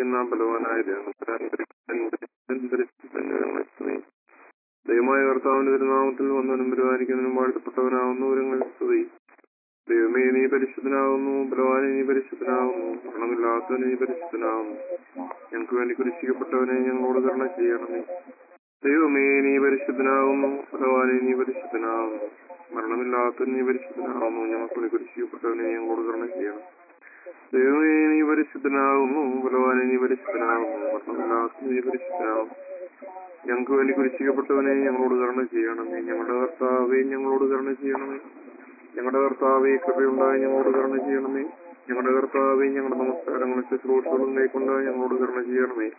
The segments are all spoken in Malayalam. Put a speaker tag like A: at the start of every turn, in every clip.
A: പരിപാലിക്കുന്ന ബലവാനായ ദൈവമായ കർത്താവിന്റെ തിരുനാമത്തിൽ വന്നവനും പരിപാലിക്കുന്നതിനും വാഴ്ത്തപ്പെട്ടവനാവുന്നു ഒരുങ്ങൾ സ്തുതി ദൈവമേ നീ പരിശുദ്ധനാകുന്നു ബലവാനെ നീ പരിശുദ്ധനാകുന്നു മരണമില്ലാത്തവനെ നീ പരിശുദ്ധനാകുന്നു ഞങ്ങൾക്ക് വേണ്ടി കുരിശിക്കപ്പെട്ടവനെ ഞങ്ങളോട് കരുണ ചെയ്യണമേ ദൈവമേ നീ പരിശുദ്ധനാകുന്നു ഭഗവാനെ നീ പരിശുദ്ധനാകുന്നു മരണമില്ലാത്തവൻ നീ പരിശുദ്ധനാകുന്നു ഞങ്ങൾക്ക് വേണ്ടി കുരിശിക്കപ്പെട്ടവനെ ഞങ്ങളോട് കരുണ ചെയ്യണം ദൈവമേ നീ പരിശുദ്ധനാകുന്നു ഭഗവാനെ നീ പരിശുദ്ധനാകുന്നു മരണമില്ലാത്തവൻ നീ പരിശുദ്ധനാകുന്നു ഞങ്ങൾക്ക് വേണ്ടി കുരിശിക്കപ്പെട്ടവനെ ഞങ്ങളോട് കരുണ ചെയ്യണമേ ഞങ്ങളുടെ കർത്താവെ ഞങ്ങളോട് കരുണ ചെയ്യണമേ ഞങ്ങളുടെ കർത്താവെ കൃപയുണ്ടായി ഞങ്ങളോട് കരുണ ചെയ്യണമേ ഞങ്ങളുടെ കർത്താവെ ഞങ്ങളുടെ നമസ്കാരങ്ങളും ശുശ്രൂഷകളും കൈക്കൊണ്ട് ഞങ്ങളോട് കരുണ ചെയ്യണമേ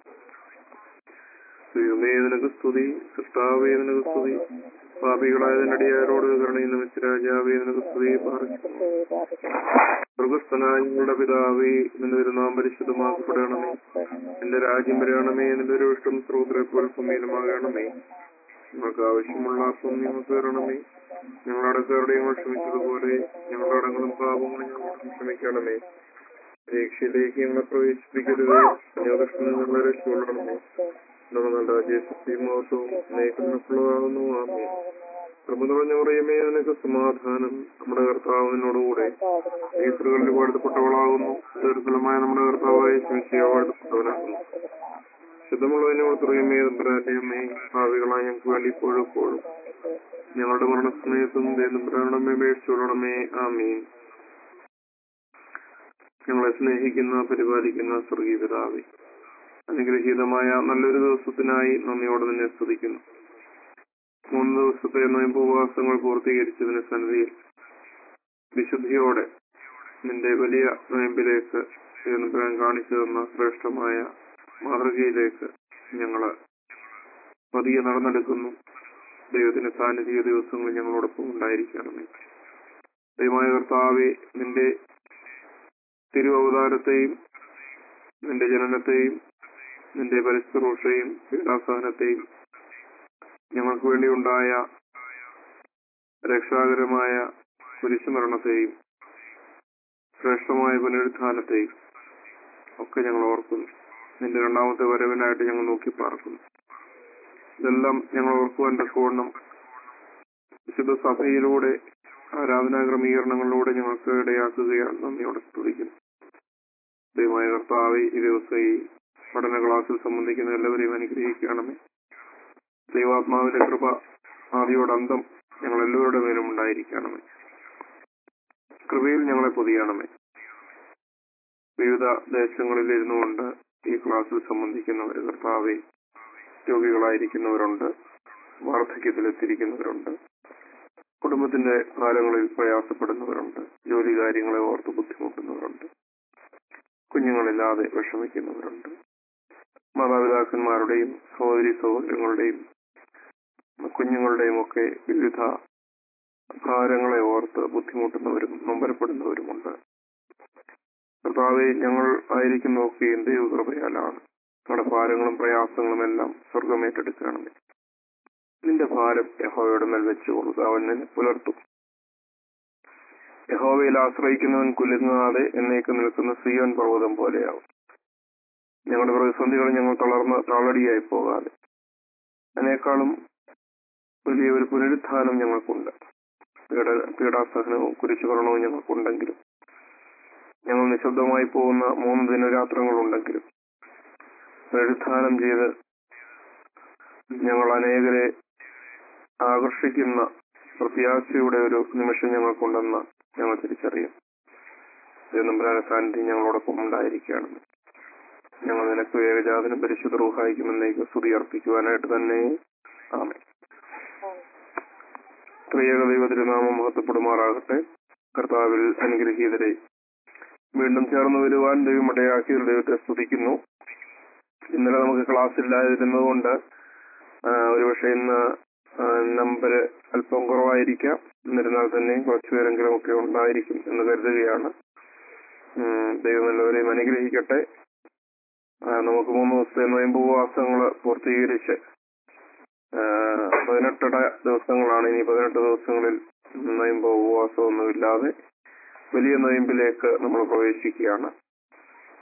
A: ദൈവമേ നിനക്ക് സ്തുതി സൃഷ്ടാവേ നിനക്ക് സ്തുതി പാപികളായ നടിയാരോട് കരുണയും നമിച്ച് രാജാവേ നിനക്ക് സ്തുതി പാർക്കുന്നു മൃഗസ്ഥനായ ഞങ്ങളുടെ പിതാവേ നിന്റെ തിരുനാം പരിശുദ്ധമാക്കപ്പെടണമേ നിന്റെ രാജ്യം വരണമേ നിന്റെ ഒരു ഇഷ്ടം സ്രോതരെ പോലെ ഭൂമിയിലുമാകണമേ ഞങ്ങൾക്ക് ആവശ്യമുള്ള അപ്പം ഞങ്ങൾക്ക് തരണമേ ഞങ്ങളുടെ കയറുടെ ഞങ്ങൾ ക്ഷമിച്ചതുപോലെ ഞങ്ങളുടെ അടങ്ങളും പാപങ്ങളും ഞങ്ങളോട് ക്ഷമിക്കണമേ രക്ഷയിലേക്ക് ഞങ്ങളെ പ്രവേശിപ്പിക്കരുത് അന്യോദക്ഷണം ഞങ്ങളെ രക്ഷകൊള്ളണമേ നമ്മുടെ രാജ്യസത്യമോഹവും നേക്കുന്നപ്പോഴാകുന്നു ആമേ കൃപ നിറഞ്ഞ പറയുമേ നിനക്ക് സമാധാനം നമ്മുടെ കർത്താവിനോടുകൂടെ നേതൃകളിൽ വാഴ്ത്തപ്പെട്ടവളാകുന്നു ദീർഘലമായ നമ്മുടെ കർത്താവായ ശമിശിയ വാഴ്ത്തപ്പെട്ടവനാകുന്നു ശുദ്ധമുള്ളതിനോട് പറയുമേ തമ്പുരാന്റെ അമ്മേ ഭാവികളായ ഞങ്ങൾക്ക് വേണ്ടി ഇപ്പോഴും ഇപ്പോഴും ഞങ്ങളുടെ മരണസമയത്തും ദേവനമേ അപേക്ഷിച്ചോളണമേ ആമീൻ ഞങ്ങളെ സ്നേഹിക്കുന്ന പരിപാലിക്കുന്ന സ്വർഗീയ പിതാവേ അനുഗ്രഹീതമായ നല്ലൊരു ദിവസത്തിനായി നന്ദിയോടെ നിന്നെ സ്തുതിക്കുന്നു മൂന്ന് ദിവസത്തെ നോയമ്പുപവാസങ്ങൾ പൂർത്തീകരിച്ചതിന് സന്നിധിയിൽ വിശുദ്ധിയോടെ നിന്റെ വലിയ നോയമ്പിലേക്ക് തിരുവനന്തപുരം കാണിച്ചു തന്ന ശ്രേഷ്ഠമായ മാതൃകയിലേക്ക് ഞങ്ങള് പതിയെ നടന്നെടുക്കുന്നു ദൈവത്തിന്റെ സാന്നിധ്യ ദിവസങ്ങൾ ഞങ്ങളോടൊപ്പം ഉണ്ടായിരിക്കണമേ ദൈവമായ കർത്താവെ നിന്റെ തിരുവവതാരത്തെയും നിന്റെ ജനനത്തെയും നിന്റെ പരിശുശ്രൂഷയും പീഡാസഹനത്തെയും ഞങ്ങൾക്ക് വേണ്ടി ഉണ്ടായ രക്ഷാകരമായ കുരിശുമരണത്തെയും ശ്രേഷ്ഠമായ പുനരുത്ഥാനത്തെയും ഒക്കെ ഞങ്ങൾ ഓർക്കുന്നു നിന്റെ രണ്ടാമത്തെ വരവിനായിട്ട് ഞങ്ങൾ നോക്കി പാർക്കുന്നു ഇതെല്ലാം ഞങ്ങൾ ഓർക്കുവാൻ തക്കവണ്ണം വിശുദ്ധ സഭയിലൂടെ ആരാധനാ ക്രമീകരണങ്ങളിലൂടെ ഞങ്ങൾക്ക് ഇടയാക്കുകയാണ് നന്ദിയോടെ സ്തുതിക്കുന്നു ദൈവമായ കർത്താവ് ഈ ദിവസം ഈ പഠന ക്ലാസ്സിൽ സംബന്ധിക്കുന്ന എല്ലാവരെയും അനുഗ്രഹിക്കണമേ ദൈവാത്മാവിന്റെ കൃപ ആദ്യോടന്തം ഞങ്ങൾ എല്ലാവരുടെ മേലും ഉണ്ടായിരിക്കണമേ കൃപയിൽ ഞങ്ങളെ പൊതിയണമേ വിവിധ ദേശങ്ങളിൽ ഇരുന്നുകൊണ്ട് ഈ ക്ലാസ്സിൽ സംബന്ധിക്കുന്നവർ കർത്താവെ രോഗികളായിരിക്കുന്നവരുണ്ട് വാർദ്ധക്യത്തിലെത്തിയിരിക്കുന്നവരുണ്ട് കുടുംബത്തിന്റെ കാലങ്ങളിൽ പ്രയാസപ്പെടുന്നവരുണ്ട് ജോലി കാര്യങ്ങളെ ഓർത്ത് ബുദ്ധിമുട്ടുന്നവരുണ്ട് കുഞ്ഞുങ്ങളില്ലാതെ വിഷമിക്കുന്നവരുണ്ട് മാതാപിതാക്കന്മാരുടെയും സഹോദരി സഹോദരങ്ങളുടെയും കുഞ്ഞുങ്ങളുടെയും ഒക്കെ വിവിധ ഭാരങ്ങളെ ഓർത്ത് ബുദ്ധിമുട്ടുന്നവരും നൊമ്പരപ്പെടുന്നവരുമുണ്ട് കർത്താവെ ഞങ്ങൾ ആയിരിക്കുന്നതൊക്കെയും ദൈവകൃപയാലാണ് നമ്മുടെ ഭാരങ്ങളും പ്രയാസങ്ങളും എല്ലാം സ്വർഗം ഏറ്റെടുക്കണമേ നിന്റെ ഭാരം യഹോവയുടെ മേൽ വെച്ചു കൊടുക്കുക അവൻ നിന്നെ പുലർത്തും യഹോവയിൽ ആശ്രയിക്കുന്നവൻ കുലുങ്ങാതെ എന്നേക്ക് നിൽക്കുന്ന സിയോൻ പർവ്വതം പോലെയാവും ഞങ്ങളുടെ പ്രതിസന്ധികൾ ഞങ്ങൾ തളർന്ന് താളടിയായി പോകാതെ അതിനേക്കാളും വലിയ ഒരു പുനരുത്ഥാനം ഞങ്ങൾക്കുണ്ട് പീഡ പീഡാസഹനവും കുരിശുകരണവും ഞങ്ങൾക്കുണ്ടെങ്കിലും ഞങ്ങൾ നിശബ്ദമായി പോകുന്ന മൂന്ന് ദിനരാത്രങ്ങളുണ്ടെങ്കിലും പുനരുത്ഥാനം ചെയ്ത് ഞങ്ങൾ അനേകരെ ആകർഷിക്കുന്ന പ്രത്യാശയുടെ ഒരു നിമിഷം ഞങ്ങൾക്കുണ്ടെന്ന് ഞങ്ങൾ തിരിച്ചറിയും നമ്പരാന സാന്നിധ്യം ഞങ്ങളോടൊപ്പം ഉണ്ടായിരിക്കുകയാണ് ഞങ്ങൾ നിനക്ക് ഏകജാതനും പരിശുദ്ധ റൂഹായിക്കുമെന്നേക്ക് സ്തുതി അർപ്പിക്കുവാനായിട്ട് തന്നെ ആമേ ത്രിയേക ദൈവ തിരുനാമം മഹത്വപ്പെടുമാറാകട്ടെ കർത്താവിൽ അനുഗ്രഹീതരെ വീണ്ടും ചേർന്ന് വരുവാൻ ദൈവം ഇടയാക്കിയ ദൈവത്തെ സ്തുതിക്കുന്നു ഇന്നലെ നമുക്ക് ക്ലാസ് ഇല്ലാതിരുന്നത് കൊണ്ട് ഒരുപക്ഷെ ഇന്ന് നമ്പർ അല്പം കുറവായിരിക്കാം എന്നിരുന്നാൽ തന്നെ കുറച്ചു പേരെങ്കിലും ഒക്കെ ഉണ്ടായിരിക്കും എന്ന് കരുതുകയാണ് ദൈവം എല്ലാവരെയും അനുഗ്രഹിക്കട്ടെ നമുക്ക് മൂന്ന് ദിവസത്തെ നോയമ്പ് ഉപവാസങ്ങൾ പൂർത്തീകരിച്ച് പതിനെട്ടട ദിവസങ്ങളാണ് ഇനി പതിനെട്ട് ദിവസങ്ങളിൽ നോയമ്പ് ഉപവാസമൊന്നുമില്ലാതെ വലിയ നോയമ്പിലേക്ക് നമ്മൾ പ്രവേശിക്കുകയാണ്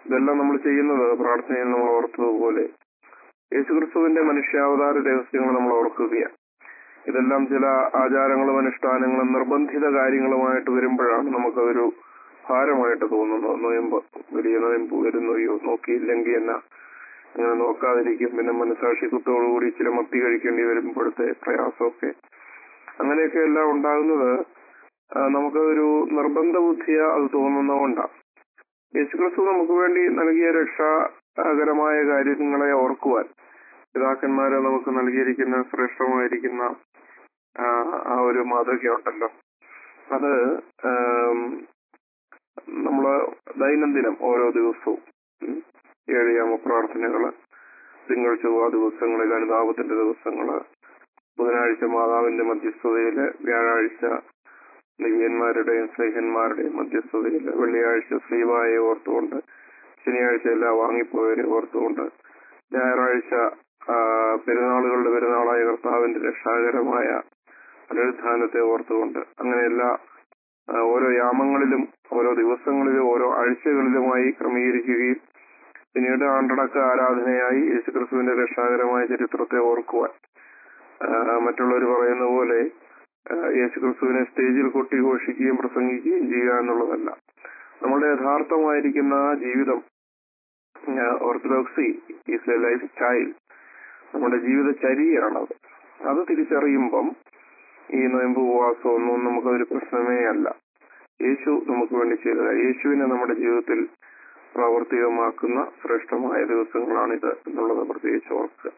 A: ഇതെല്ലാം നമ്മൾ ചെയ്യുന്നത് പ്രാർത്ഥനയിൽ നമ്മൾ ഓർത്തതുപോലെ യേശുക്രിസ്തുവിന്റെ മനുഷ്യാവതാര രഹസ്യങ്ങൾ നമ്മൾ ഓർക്കുകയാണ് ഇതെല്ലാം ചില ആചാരങ്ങളും അനുഷ്ഠാനങ്ങളും നിർബന്ധിത കാര്യങ്ങളുമായിട്ട് വരുമ്പോഴാണ് നമുക്കതൊരു ഭാരമായിട്ട് തോന്നുന്നത് നോയമ്പ് വലിയ നോയമ്പ് വരുന്നു അയ്യോ നോക്കിയില്ലെങ്കിൽ എന്നാ അങ്ങനെ നോക്കാതിരിക്കും പിന്നെ മനസാക്ഷി കുത്തോടുകൂടി ചില മത്തി കഴിക്കേണ്ടി വരുമ്പോഴത്തെ പ്രയാസമൊക്കെ അങ്ങനെയൊക്കെ എല്ലാം ഉണ്ടാകുന്നത് ആ, നമുക്കതൊരു നിർബന്ധ ബുദ്ധിയ അത് തോന്നുന്നതുകൊണ്ടാണ് യേശുക്രിസ്തു നമുക്ക് വേണ്ടി നൽകിയ രക്ഷാകരമായ കാര്യങ്ങളെ ഓർക്കുവാൻ പിതാക്കന്മാരെ നമുക്ക് നൽകിയിരിക്കുന്ന ശ്രേഷ്ഠമായിരിക്കുന്ന ആ, ആ ഒരു മാതൃകയുണ്ടല്ലോ അത് ആം, നമ്മള് ദൈനംദിനം ഓരോ ദിവസവും ഉം, ഏഴിയാമ പ്രാർത്ഥനകള് തിങ്കൾ ചൊവ്വ ദിവസങ്ങളിൽ അനുതാപത്തിന്റെ ദിവസങ്ങള് ബുധനാഴ്ച മാതാവിന്റെ മധ്യസ്ഥതയില് വ്യാഴാഴ്ച ദിവ്യന്മാരുടെയും സ്നേഹന്മാരുടെയും മധ്യസ്ഥതയില് വെള്ളിയാഴ്ച ശ്രീവായെ ഓർത്തുകൊണ്ട് ശനിയാഴ്ച എല്ലാ വാങ്ങിപ്പോയവരെ ഓർത്തുകൊണ്ട് ഞായറാഴ്ച ആ, പെരുന്നാളുകളുടെ പെരുന്നാളായ കർത്താവിന്റെ രക്ഷാകരമായ പുനരുത്ഥാനത്തെ ഓർത്തുകൊണ്ട് അങ്ങനെ എല്ലാ ആ, ഓരോ യാമങ്ങളിലും ഓരോ ദിവസങ്ങളിലും ഓരോ ആഴ്ചകളിലുമായി ക്രമീകരിക്കുകയും പിന്നീട് ആണ്ടടക്ക ആരാധനയായി യേശുക്രിസ്തുവിന്റെ രക്ഷാകരമായ ചരിത്രത്തെ ഓർക്കുവാൻ ആ, മറ്റുള്ളവർ പറയുന്ന പോലെ ആ, യേശുക്രിസ്തുവിനെ സ്റ്റേജിൽ കൊട്ടി ഘോഷിക്കുകയും പ്രസംഗിക്കുകയും ചെയ്യുക എന്നുള്ളതല്ല നമ്മുടെ യഥാർത്ഥമായിരിക്കുന്ന ആ ജീവിതം orthodoxy is a lifestyle നമ്മുടെ ജീവിതചര്യയാണത് അത് തിരിച്ചറിയുമ്പം ഈ നോയമ്പ് ഉപവാസം ഒന്നും നമുക്കതൊരു പ്രശ്നമേ അല്ല യേശു നമുക്ക് വേണ്ടി ചെയ്തത് യേശുവിനെ നമ്മുടെ ജീവിതത്തിൽ പ്രാവർത്തികമാക്കുന്ന ശ്രേഷ്ഠമായ ദിവസങ്ങളാണിത് എന്നുള്ളത് പ്രത്യേകിച്ച് ഓർക്കുക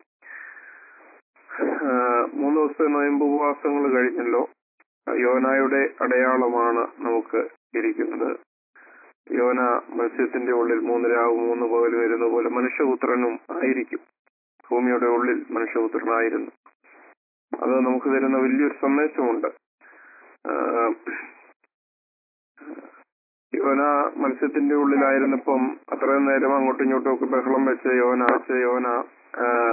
A: ആഹ് മൂന്ന് ദിവസത്തെ നോയമ്പ് ഉപവാസങ്ങൾ കഴിഞ്ഞല്ലോ യോനായുടെ അടയാളമാണ് നമുക്ക് ഇരിക്കുന്നത് യോന മത്സ്യത്തിന്റെ ഉള്ളിൽ മൂന്ന് രാവ് മൂന്ന് പകൽ വരുന്ന പോലെ മനുഷ്യപുത്രനും ആയിരിക്കും ഭൂമിയുടെ ഉള്ളിൽ മനുഷ്യപുത്രനായിരുന്നു അത് നമുക്ക് തരുന്ന വലിയൊരു സന്ദേശമുണ്ട് ആഹ് യോന മത്സ്യത്തിന്റെ ഉള്ളിലായിരുന്നപ്പം അത്രയും നേരം അങ്ങോട്ടും ഇങ്ങോട്ടും ഒക്കെ ബഹളം വെച്ച യോന വെച്ച യോന ആഹ്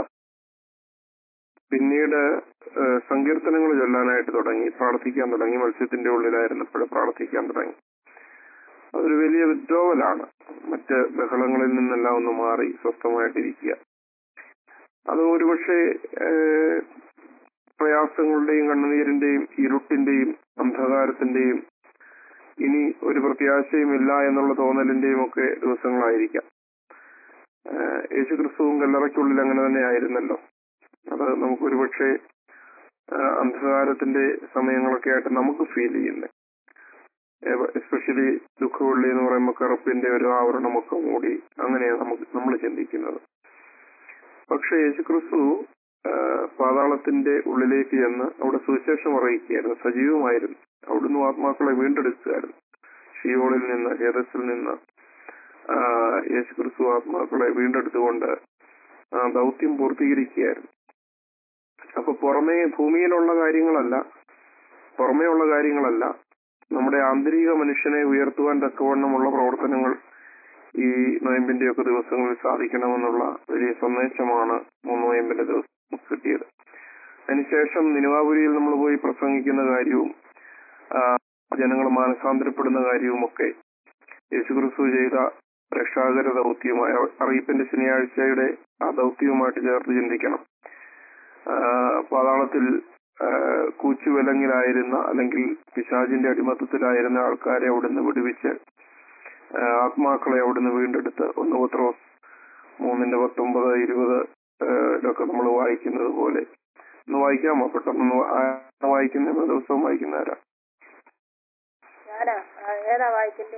A: പിന്നീട് ആഹ് സങ്കീർത്തനങ്ങൾ ചൊല്ലാനായിട്ട് തുടങ്ങി പ്രാർത്ഥിക്കാൻ തുടങ്ങി മത്സ്യത്തിന്റെ ഉള്ളിലായിരുന്നപ്പോൾ പ്രാർത്ഥിക്കാൻ തുടങ്ങി അതൊരു വലിയ വിദ്രോവലാണ് മറ്റ് ബഹളങ്ങളിൽ നിന്നെല്ലാം ഒന്ന് മാറി സ്വസ്ഥമായിട്ടിരിക്കുക അത് ഒരുപക്ഷെ ഏഹ്, പ്രയാസങ്ങളുടെയും കണ്ണുനീരിന്റെയും ഇരുട്ടിന്റെയും അന്ധകാരത്തിന്റെയും ഇനി ഒരു പ്രത്യാശയും ഇല്ല എന്നുള്ള തോന്നലിന്റെയും ഒക്കെ ദിവസങ്ങളായിരിക്കാം ഏഹ്, യേശുക്രിസ്തുവും കല്ലറയ്ക്കുള്ളിൽ അങ്ങനെ തന്നെ ആയിരുന്നല്ലോ അത് നമുക്ക് ഒരുപക്ഷെ ഏഹ്, അന്ധകാരത്തിന്റെ സമയങ്ങളൊക്കെ ആയിട്ട് നമുക്ക് ഫീൽ ചെയ്യുന്നത് എസ്പെഷ്യലി ദുഃഖവെള്ളി എന്ന് പറയുമ്പോൾ കറുപ്പിന്റെ ഒരു ആവരണമൊക്കെ മൂടി അങ്ങനെയാണ് നമുക്ക് നമ്മൾ ചിന്തിക്കുന്നത് പക്ഷെ യേശുക്രിസ്തു ആ, പാതാളത്തിന്റെ ഉള്ളിലേക്ക് ചെന്ന് അവിടെ സുവിശേഷം അറിയിക്കുകയായിരുന്നു സജീവമായിരുന്നു അവിടുന്ന് ആത്മാക്കളെ വീണ്ടെടുക്കുകയായിരുന്നു ഷീവോളിൽ നിന്ന് ഹേദസിൽ നിന്ന് ആ, യേശുക്രിസ്തു ആത്മാക്കളെ വീണ്ടെടുത്തുകൊണ്ട് ആ ദൗത്യം പൂർത്തീകരിക്കുകയായിരുന്നു അപ്പൊ പുറമേ ഭൂമിയിലുള്ള കാര്യങ്ങളല്ല പുറമേ ഉള്ള കാര്യങ്ങളല്ല നമ്മുടെ ആന്തരിക മനുഷ്യനെ ഉയർത്തുവാൻ തക്കവണ്ണമുള്ള പ്രവർത്തനങ്ങൾ ഈ നോയമ്പിന്റെ ഒക്കെ ദിവസങ്ങളിൽ സാധിക്കണമെന്നുള്ള വലിയ സന്ദേശമാണ് മൂന്ന് നോയമ്പിന്റെ ദിവസം കിട്ടിയത് അതിനുശേഷം നിനുവാപുരിയിൽ നമ്മൾ പോയി പ്രസംഗിക്കുന്ന കാര്യവും ആ, ജനങ്ങൾ മാനസാന്തരപ്പെടുന്ന കാര്യവുമൊക്കെ യേശുക്രിസ്തു ചെയ്ത രക്ഷാകര ദൗത്യമായ അറിയിപ്പിന്റെ ശനിയാഴ്ചയുടെ ആ ദൗത്യവുമായിട്ട് ചേർത്ത് ചിന്തിക്കണം ആ, പാതാളത്തിൽ ആ, കൂച്ചുവിലങ്ങിലായിരുന്ന അല്ലെങ്കിൽ പിശാചിന്റെ അടിമത്തത്തിലായിരുന്ന ആൾക്കാരെ അവിടുന്ന് വിടുവിച്ച് ആ, ആത്മാക്കളെ അവിടുന്ന് വീണ്ടെടുത്ത് ഒന്ന് പത്രോസ് മൂന്നിന്റെ പത്തൊമ്പത് ഇരുപത് ഇതൊക്കെ നമ്മൾ വായിക്കുന്നത് പോലെ ഒന്ന് വായിക്കാമോ പെട്ടെന്ന് വായിക്കുന്ന ദിവസവും വായിക്കുന്നവരാ
B: ഞാനാ ആ, ഏതാ വായിക്കണ്ടേ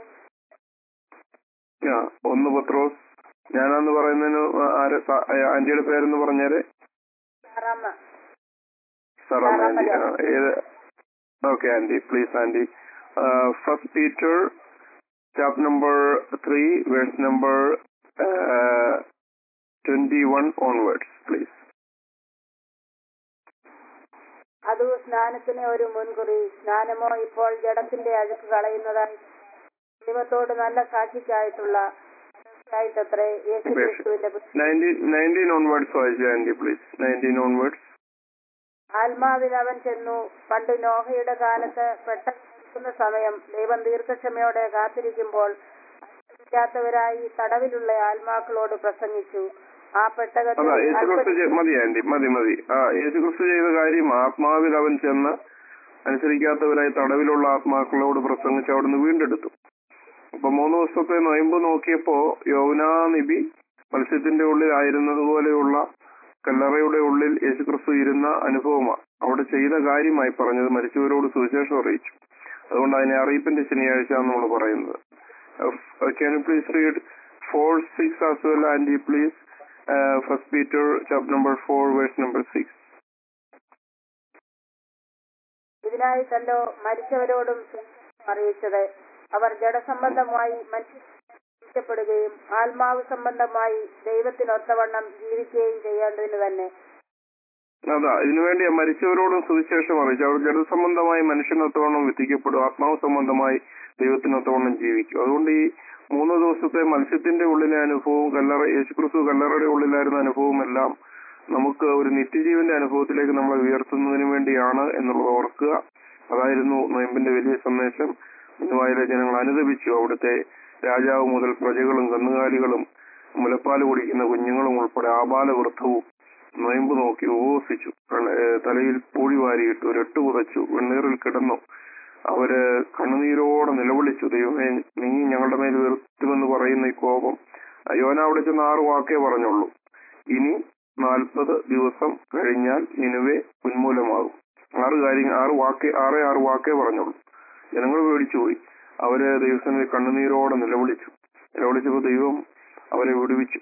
A: ആ ഒന്ന് പത്രോസ് ഞാനാന്ന് പറയുന്നതിന് ആര് സ- ആന്റിയുടെ പേരെന്ന് പറഞ്ഞാല്
B: ആറാമ്മ
A: സാറാണ് ആന്റി ആ, ഏത് okay aunty please aunty first Peter chapter number three verse number twenty one onwards please
B: അതു സ്നാനത്തിന് ഒരു മുൻകുറി സ്നാനമോ ഇപ്പോൾ ജഡത്തിന്റെ അഴുക്ക് കളയുന്നതായി ദൈവത്തോട് നല്ല സാക്ഷിക്കായിട്ടുള്ള ആയിട്ടത്രേ യേശു ക്രിസ്തുവിന്റെ പുത്രൻ.
A: നയൻറ്റീൻ ഓൺവേർഡ്സ് വായിച്ചു ആന്റി പ്ലീസ് നയൻറ്റീൻ ഓൺവേർഡ്സ്
B: ആത്മാവിൽ അവൻ ചെന്നു പണ്ട് നോഹയുടെ കാലത്ത് പെട്ടെന്ന് നിൽക്കുന്ന സമയം ദൈവം ദീർഘക്ഷമയോടെ കാത്തിരിക്കുമ്പോൾ അനുസരിക്കാത്തവരായി തടവിലുള്ള ആത്മാക്കളോട് പ്രസംഗിച്ചു ആ
A: അതാ
B: പെട്ടകത്തിൽ
A: യേശുക്രിസ്തു
B: അല്പ-
A: ചെയ്- മതി ആന്റി മതി മതി ആ യേശുക്രിസ്തു ചെയ്ത കാര്യം ആത്മാവിൽ അവൻ ചെന്ന് അനുസരിക്കാത്തവരായി തടവിലുള്ള ആത്മാക്കളോട് പ്രസംഗിച്ച് അവിടുന്ന് വീണ്ടെടുത്തു അപ്പൊ മൂന്ന് ദിവസത്തെ നൊയമ്പ് നോക്കിയപ്പോ യൗനാ നിബി മത്സ്യത്തിന്റെ ഉള്ളിൽ ആയിരുന്നത് പോലെയുള്ള കല്ലറയുടെ ഉള്ളിൽ യേശുക്രിസ്തു ഇരുന്ന അനുഭവമാണ് അവിടെ ചെയ്ത കാര്യമായി പറഞ്ഞത് മരിച്ചവരോട് സുവിശേഷം അറിയിച്ചു അതുകൊണ്ട് അതിനെ അറിയിപ്പിന്റെ ശനിയാഴ്ച നമ്മൾ പറയുന്നത് can you please read four six as well and please first Peter chapter number four verse number six
B: ഇതിനായിട്ടല്ലോ മരിച്ചവരോടും സുവിശേഷം അറിയിച്ചത് അവർ ജഡസംബന്ധമായി മനുഷ്യപ്പെടുകയും ആത്മാവ് സംബന്ധമായി ദൈവത്തിനൊത്തവണ്ണം ജീവിക്കുകയും ചെയ്യേണ്ടതിന് തന്നെ
A: അതാ ഇതിനുവേണ്ടി മരിച്ചവരോടും സുവിശേഷം അറിയിച്ചു അവർ ജഡസംബന്ധമായി മനുഷ്യനൊത്തവണ്ണം വിധിക്കപ്പെടും ആത്മാവ് സംബന്ധമായി ദൈവത്തിനൊത്തവണ്ണം ജീവിക്കും അതുകൊണ്ട് ഈ മൂന്ന് ദിവസത്തെ മത്സ്യത്തിന്റെ ഉള്ളിലെ അനുഭവവും കല്ലറ യേശുക്രിസ്തു കല്ലറയുടെ ഉള്ളിലായിരുന്ന അനുഭവവും എല്ലാം നമുക്ക് ഒരു നിത്യജീവന്റെ അനുഭവത്തിലേക്ക് നമ്മളെ ഉയർത്തുന്നതിന് വേണ്ടിയാണ് എന്നുള്ളത് ഓർക്കുക അതായിരുന്നു നൊയമ്പിന്റെ വലിയ സന്ദേശം ഇന്നുവായിലെ ജനങ്ങൾ അനുദപിച്ചു അവിടുത്തെ രാജാവ് മുതൽ പ്രജകളും കന്നുകാലികളും മുലപ്പാല് കുടിക്കുന്ന കുഞ്ഞുങ്ങളും ഉൾപ്പെടെ ആബാലവൃദ്ധവും നൊയമ്പ് നോക്കി ഉപവസിച്ചു കണ്ണ- ഏഹ് തലയിൽ പൂഴി വാരിയിട്ടു ഒരെട്ട് പുതച്ചു വെണ്ണീറിൽ കിടന്നു അവര് കണ്ണുനീരോടെ നിലവിളിച്ചു ദൈവമേ നീ ഞങ്ങളുടെ മേൽ വെറുത്തുമെന്ന് പറയുന്ന ഈ കോപം യോന അവിടെ ചെന്ന് ആറ് വാക്കേ പറഞ്ഞുള്ളൂ ഇനി നാൽപ്പത് ദിവസം കഴിഞ്ഞാൽ നിനുവെ ഉന്മൂലമാകും ആറ് കാര്യം ആറ് വാക്കേ ആറേ ആറ് വാക്കേ പറഞ്ഞുള്ളൂ ജനങ്ങൾ പേടിച്ചുപോയി അവര് ദൈവത്തിന് കണ്ണുനീരോടെ നിലവിളിച്ചു നിലവിളിച്ചപ്പോൾ ദൈവം അവരെ വിടുവിച്ചു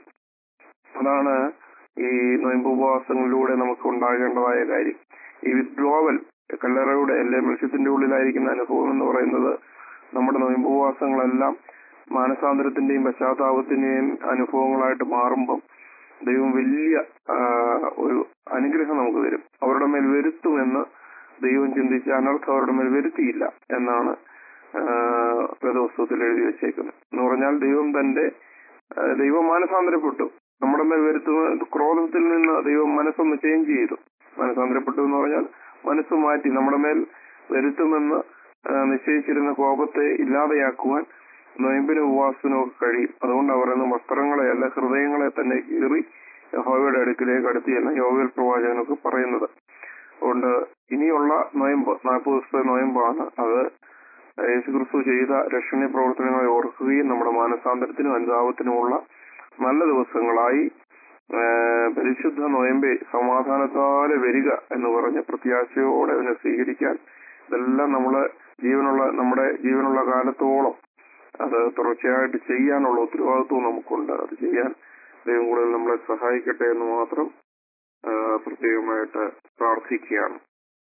A: അതാണ് ഈ നോയമ്പ് ഉപവാസങ്ങളിലൂടെ നമുക്ക് ഉണ്ടാകേണ്ടതായ കാര്യം ഈ വിഡ്രോവൽ കല്ലറയുടെ അല്ലെ മത്സ്യത്തിന്റെ ഉള്ളിലായിരിക്കുന്ന അനുഭവം എന്ന് പറയുന്നത് നമ്മുടെ നോയമ്പ് ഉപവാസങ്ങളെല്ലാം മാനസാന്തരത്തിന്റെയും പശ്ചാത്താപത്തിന്റെയും അനുഭവങ്ങളായിട്ട് മാറുമ്പം ദൈവം വലിയ ആ, ഒരു അനുഗ്രഹം നമുക്ക് തരും അവരുടെ മേൽ വരുത്തുമെന്ന് ദൈവം ചിന്തിച്ച് അനർത്ഥം അവരുടെ മേൽ വരുത്തിയില്ല എന്നാണ് ആ, വേദപുസ്തകത്തിൽ എഴുതി വെച്ചേക്കുന്നത് എന്ന് പറഞ്ഞാൽ ദൈവം തന്റെ ആ, ദൈവം മാനസാന്തരപ്പെട്ടു നമ്മുടെ മേൽ വരുത്തുന്ന ക്രോധത്തിൽ നിന്ന് ദൈവം മനസ്സൊന്ന് ചേഞ്ച് ചെയ്തു മാനസാന്തരപ്പെട്ടു എന്ന് പറഞ്ഞാൽ മനസ്സ് മാറ്റി നമ്മുടെ മേൽ വരുത്തുമെന്ന് ആ, നിശ്ചയിച്ചിരുന്ന കോപത്തെ ഇല്ലാതെയാക്കുവാൻ നൊയമ്പിനും ഉപവാസത്തിനും ഒക്കെ കഴിയും അതുകൊണ്ട് അവർ ഇന്ന് വസ്ത്രങ്ങളെ അല്ല ഹൃദയങ്ങളെ തന്നെ കീറി യഹോവയുടെ അടുക്കിലേക്ക് അടുത്തി എന്ന യോവേൽ പ്രവാചകനൊക്കെ പറയുന്നത് അതുകൊണ്ട് ഇനിയുള്ള നൊയമ്പ് നാൽപ്പത് ദിവസത്തെ നൊയമ്പാണ് അത് യേശുക്രിസ്തു ചെയ്ത രക്ഷണീയ പ്രവർത്തനങ്ങളെ ഓർക്കുകയും നമ്മുടെ മാനസാന്തരത്തിനും അനുതാപത്തിനുമുള്ള നല്ല ദിവസങ്ങളായി ആ, പരിശുദ്ധ നൊയമ്പെ സമാധാനത്താലെ വരിക എന്ന് പറഞ്ഞ പ്രത്യാശയോടെ അതിനെ സ്വീകരിക്കാൻ ഇതെല്ലാം നമ്മള് ജീവനുള്ള നമ്മുടെ ജീവനുള്ള കാലത്തോളം അത് തുടർച്ചയായിട്ട് ചെയ്യാനുള്ള ഉത്തരവാദിത്വം നമുക്കുണ്ട് അത് ചെയ്യാൻ ദൈവം കൂടുതൽ നമ്മളെ സഹായിക്കട്ടെ എന്ന് മാത്രം ആ, പ്രത്യേകമായിട്ട് പ്രാർത്ഥിക്കുകയാണ്